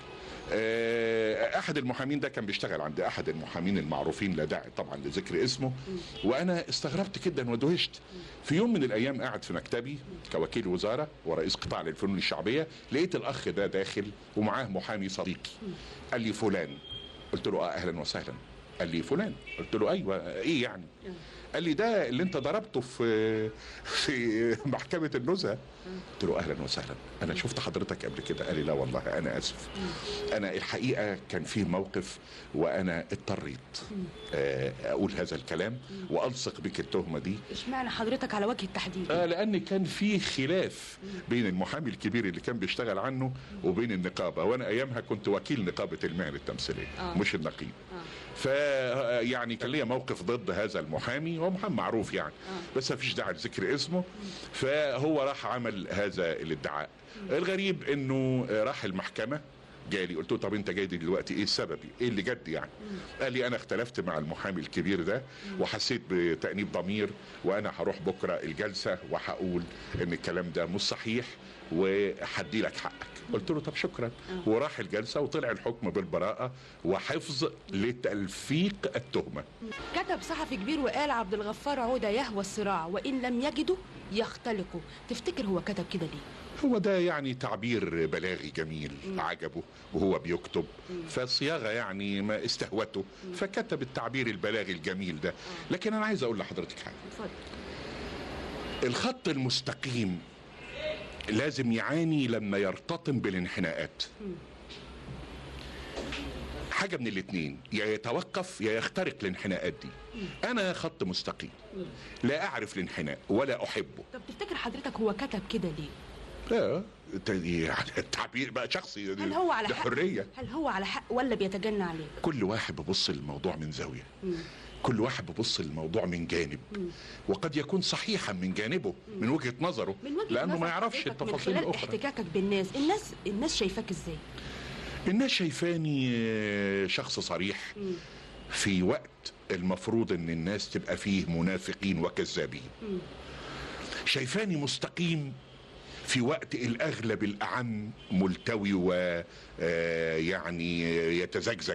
آه، احد المحامين ده كان بيشتغل عند احد المحامين المعروفين لا داعي طبعا لذكر اسمه وانا استغربت جدا ودهشت في يوم من الايام قاعد في مكتبي كوكيل وزاره ورئيس قطاع للفنون الشعبيه لقيت الاخ ده داخل ومعاه محامي صديقي قال لي فلان قلت له اه اهلا وسهلا قال لي فلان قلت له ايوه ايه يعني قال لي ده اللي انت ضربته في في محكمه النزهه قلت له اهلا وسهلا انا شفت حضرتك قبل كده قال لي لا والله انا اسف انا الحقيقه كان في موقف وانا اضطريت آه، اقول هذا الكلام والصق بك التهمه دي اشمعنى حضرتك على وجه التحديد؟ آه لان كان في خلاف بين المحامي الكبير اللي كان بيشتغل عنه وبين النقابه وانا ايامها كنت وكيل نقابه المهن التمثيليه آه. مش النقيب ف يعني كان ليا موقف ضد هذا المحامي هو محامي معروف يعني بس ما فيش داعي لذكر اسمه فهو راح عمل هذا الادعاء الغريب انه راح المحكمه جالي قلت له طب انت جاي دلوقتي ايه السبب ايه اللي جد يعني قال لي انا اختلفت مع المحامي الكبير ده وحسيت بتأنيب ضمير وانا هروح بكره الجلسه وهقول ان الكلام ده مش صحيح وهدي لك حقك قلت له طب شكرا وراح الجلسه وطلع الحكم بالبراءه وحفظ لتلفيق التهمه كتب صحفي كبير وقال عبد الغفار عودة يهوى الصراع وإن لم يجده يختلقه تفتكر هو كتب كده ليه؟ هو ده يعني تعبير بلاغي جميل عجبه وهو بيكتب فالصياغه يعني ما استهوته فكتب التعبير البلاغي الجميل ده لكن انا عايز اقول لحضرتك حاجه اتفضل الخط المستقيم لازم يعاني لما يرتطم بالانحناءات حاجة من الاتنين يا يتوقف يا يخترق الانحناءات دي أنا خط مستقيم لا أعرف الانحناء ولا أحبه طب تفتكر حضرتك هو كتب كده ليه لا الت- يعني التعبير بقى شخصي هل هو على ده حق حرية هل هو على حق ولا بيتجنى عليك كل واحد بيبص للموضوع من زاوية مم. كل واحد بيبص للموضوع من جانب مم. وقد يكون صحيحا من جانبه من وجهة نظره من وجهة لأنه نظر ما يعرفش حضرتك من التفاصيل خلال الأخرى احتكاكك بالناس الناس الناس شايفاك ازاي الناس شايفاني آه، شخص صريح مم. في وقت المفروض ان الناس تبقى فيه منافقين وكذابين مم. شايفاني مستقيم في وقت الاغلب الاعم ملتوي ويعني يتزجزج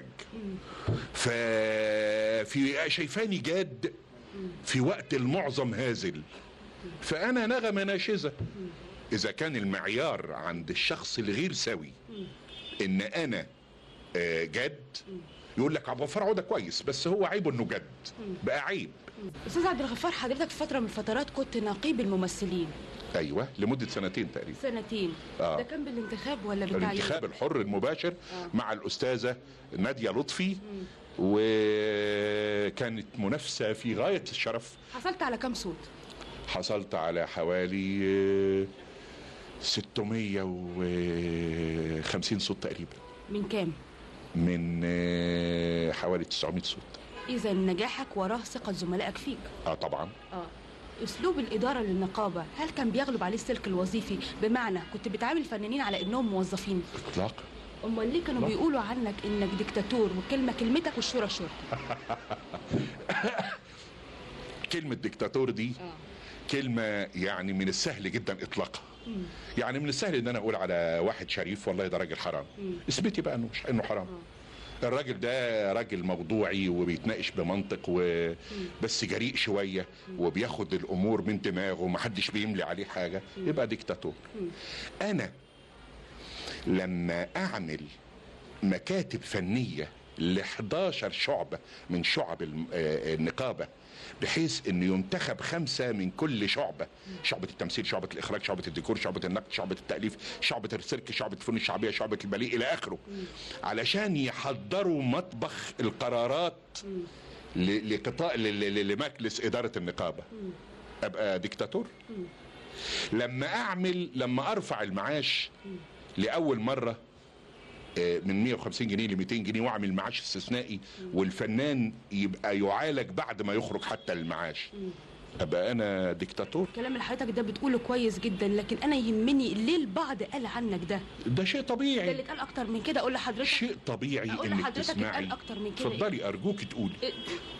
ففي شايفاني جاد في وقت المعظم هازل فانا نغمه ناشزه اذا كان المعيار عند الشخص الغير سوي ان انا آه، جد يقول لك عبد الغفار عوده كويس بس هو عيبه انه جد بقى عيب استاذ عبد الغفار حضرتك في فتره من الفترات كنت نقيب الممثلين ايوه لمده سنتين تقريبا سنتين آه. ده كان بالانتخاب ولا بالتعيين الانتخاب الحر المباشر آه. مع الاستاذه ناديه لطفي وكانت منافسه في غايه الشرف حصلت على كام صوت حصلت على حوالي آه، 650 صوت تقريبا من كام من آه، حوالي 900 صوت اذا نجاحك وراه ثقه زملائك فيك اه طبعا اه اسلوب الاداره للنقابه هل كان بيغلب عليه السلك الوظيفي بمعنى كنت بتعامل الفنانين على انهم موظفين اطلاقا امال ليه كانوا لا. بيقولوا عنك انك ديكتاتور وكلمه كلمتك والشورى شورى كلمه ديكتاتور دي كلمه يعني من السهل جدا اطلاقها يعني من السهل ان انا اقول على واحد شريف والله ده راجل حرام اثبتي بقى انه مش انه حرام الراجل ده راجل موضوعي وبيتناقش بمنطق و... بس جريء شويه وبياخد الامور من دماغه ومحدش بيملي عليه حاجه يبقى ديكتاتور انا لما اعمل مكاتب فنيه ل 11 شعبه من شعب الم- آه، النقابه بحيث ان ينتخب خمسه من كل شعبه شعبه التمثيل شعبه الاخراج شعبه الديكور شعبه النقد شعبه التاليف شعبه السيرك شعبه الفنون الشعبيه شعبه الباليه الى اخره علشان يحضروا مطبخ القرارات ل- لقطاع ل- ل- لمجلس اداره النقابه ابقى ديكتاتور لما اعمل لما ارفع المعاش لاول مره آه، من 150 جنيه ل 200 جنيه واعمل معاش استثنائي والفنان يبقى يعالج بعد ما يخرج حتى المعاش ابقى انا ديكتاتور الكلام اللي حضرتك ده بتقوله كويس جدا لكن انا يهمني ليه البعض قال عنك ده ده شيء ده طبيعي اللي اتقال اكتر من كده اقول لحضرتك شيء طبيعي أقول انك لحضرتك تسمعي اتقال أكتر من كده اتفضلي ارجوك تقولي إيه؟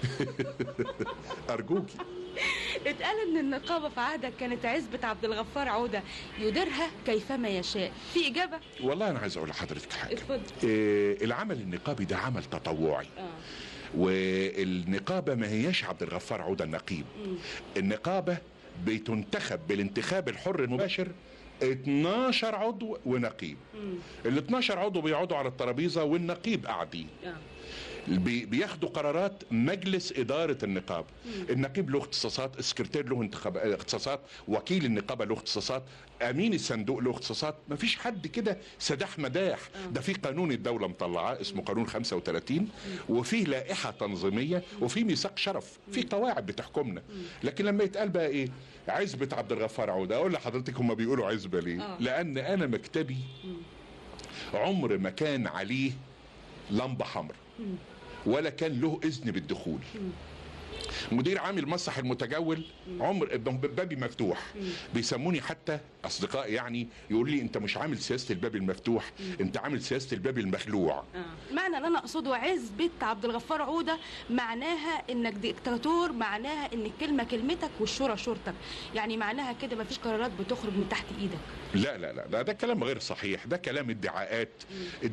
ارجوكي اتقال ان النقابه في عهدك كانت عزبه عبد الغفار عوده يديرها كيفما يشاء في اجابه والله انا عايز اقول لحضرتك حاجه اتفضل آه، العمل النقابي ده عمل تطوعي اه والنقابه ما هياش عبد الغفار عوده النقيب مم. النقابه بتنتخب بالانتخاب الحر المباشر 12 عضو ونقيب مم. ال 12 عضو بيقعدوا على الترابيزه والنقيب قاعدين اه بي- بياخدوا قرارات مجلس إدارة النقابة النقيب له اختصاصات السكرتير له انتخاب اختصاصات وكيل النقابة له اختصاصات أمين الصندوق له اختصاصات مفيش حد كده سداح مداح ده في قانون الدولة مطلعاه اسمه قانون 35 وفيه لائحة تنظيمية وفيه ميثاق شرف في قواعد بتحكمنا لكن لما يتقال بقى ايه عزبة عبد الغفار عودة اقول لحضرتك هم بيقولوا عزبة ليه آه. لان انا مكتبي عمر ما كان عليه لمبة حمراء ولا كان له اذن بالدخول مدير عام المسرح المتجول عمر بابي مفتوح بيسموني حتى اصدقائي يعني يقول لي انت مش عامل سياسه الباب المفتوح انت عامل سياسه الباب المخلوع آه. معنى اللي انا اقصده عزبه عبد الغفار عوده معناها انك ديكتاتور معناها ان الكلمه كلمتك والشورى شورتك يعني معناها كده مفيش قرارات بتخرج من تحت ايدك لا لا لا ده, ده كلام غير صحيح ده كلام ادعاءات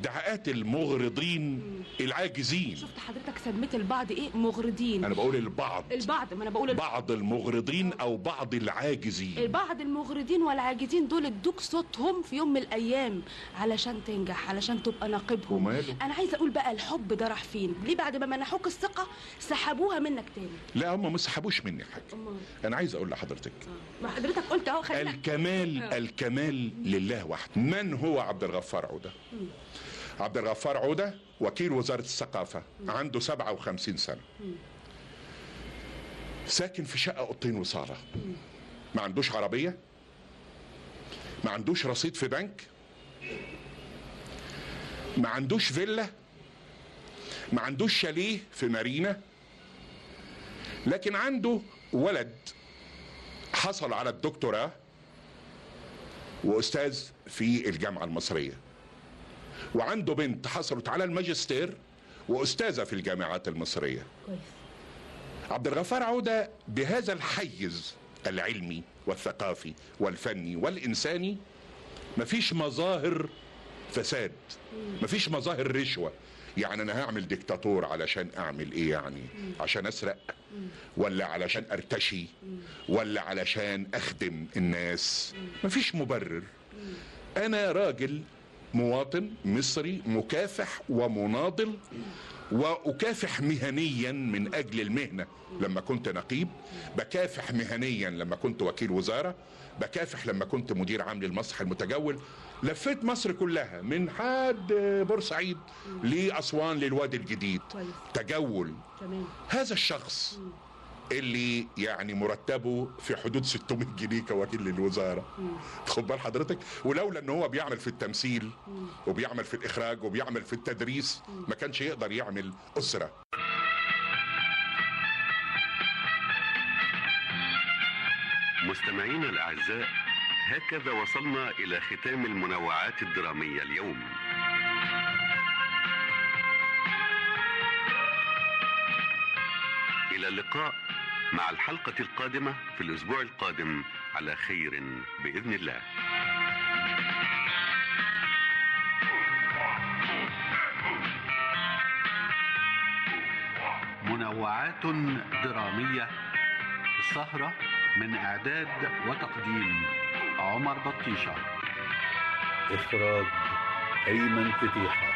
ادعاءات المغرضين العاجزين شفت حضرتك سميت البعض ايه مغرضين انا بقول البعض البعض البعض ما انا بقول البعض. بعض المغرضين او بعض العاجزين البعض المغرضين والعاجزين دول ادوك صوتهم في يوم من الايام علشان تنجح علشان تبقى ناقبهم وماله؟ انا عايزه اقول بقى الحب ده راح فين ليه بعد ما منحوك الثقه سحبوها منك تاني لا هم ما سحبوش مني حاجه أمال. انا عايز اقول لحضرتك ما حضرتك قلت اهو خلينا الكمال آه. الكمال لله وحده من هو عبد الغفار عوده مم. عبد الغفار عوده وكيل وزاره الثقافه عنده 57 سنه مم. ساكن في شقه اوضتين وصاله ما عندوش عربيه ما عندوش رصيد في بنك ما عندوش فيلا ما عندوش شاليه في مارينا لكن عنده ولد حصل على الدكتوراه واستاذ في الجامعه المصريه وعنده بنت حصلت على الماجستير واستاذه في الجامعات المصريه كويس عبد الغفار عوده بهذا الحيز العلمي والثقافي والفني والانساني مفيش مظاهر فساد مفيش مظاهر رشوه يعني انا هعمل ديكتاتور علشان اعمل ايه يعني عشان اسرق ولا علشان ارتشي ولا علشان اخدم الناس مفيش مبرر انا راجل مواطن مصري مكافح ومناضل واكافح مهنيا من اجل المهنه لما كنت نقيب بكافح مهنيا لما كنت وكيل وزاره بكافح لما كنت مدير عام للمسرح المتجول لفيت مصر كلها من حد بورسعيد لاسوان للوادي الجديد كويس تجول تمام هذا الشخص اللي يعني مرتبه في حدود 600 جنيه كوكيل للوزاره خد بال حضرتك ولولا ان هو بيعمل في التمثيل وبيعمل في الاخراج وبيعمل في التدريس ما كانش يقدر يعمل اسره مستمعينا الأعزاء هكذا وصلنا إلى ختام المنوعات الدرامية اليوم إلى اللقاء مع الحلقة القادمة في الأسبوع القادم على خير بإذن الله منوعات درامية السهرة من إعداد وتقديم عمر بطيشة إخراج أيمن فتيحة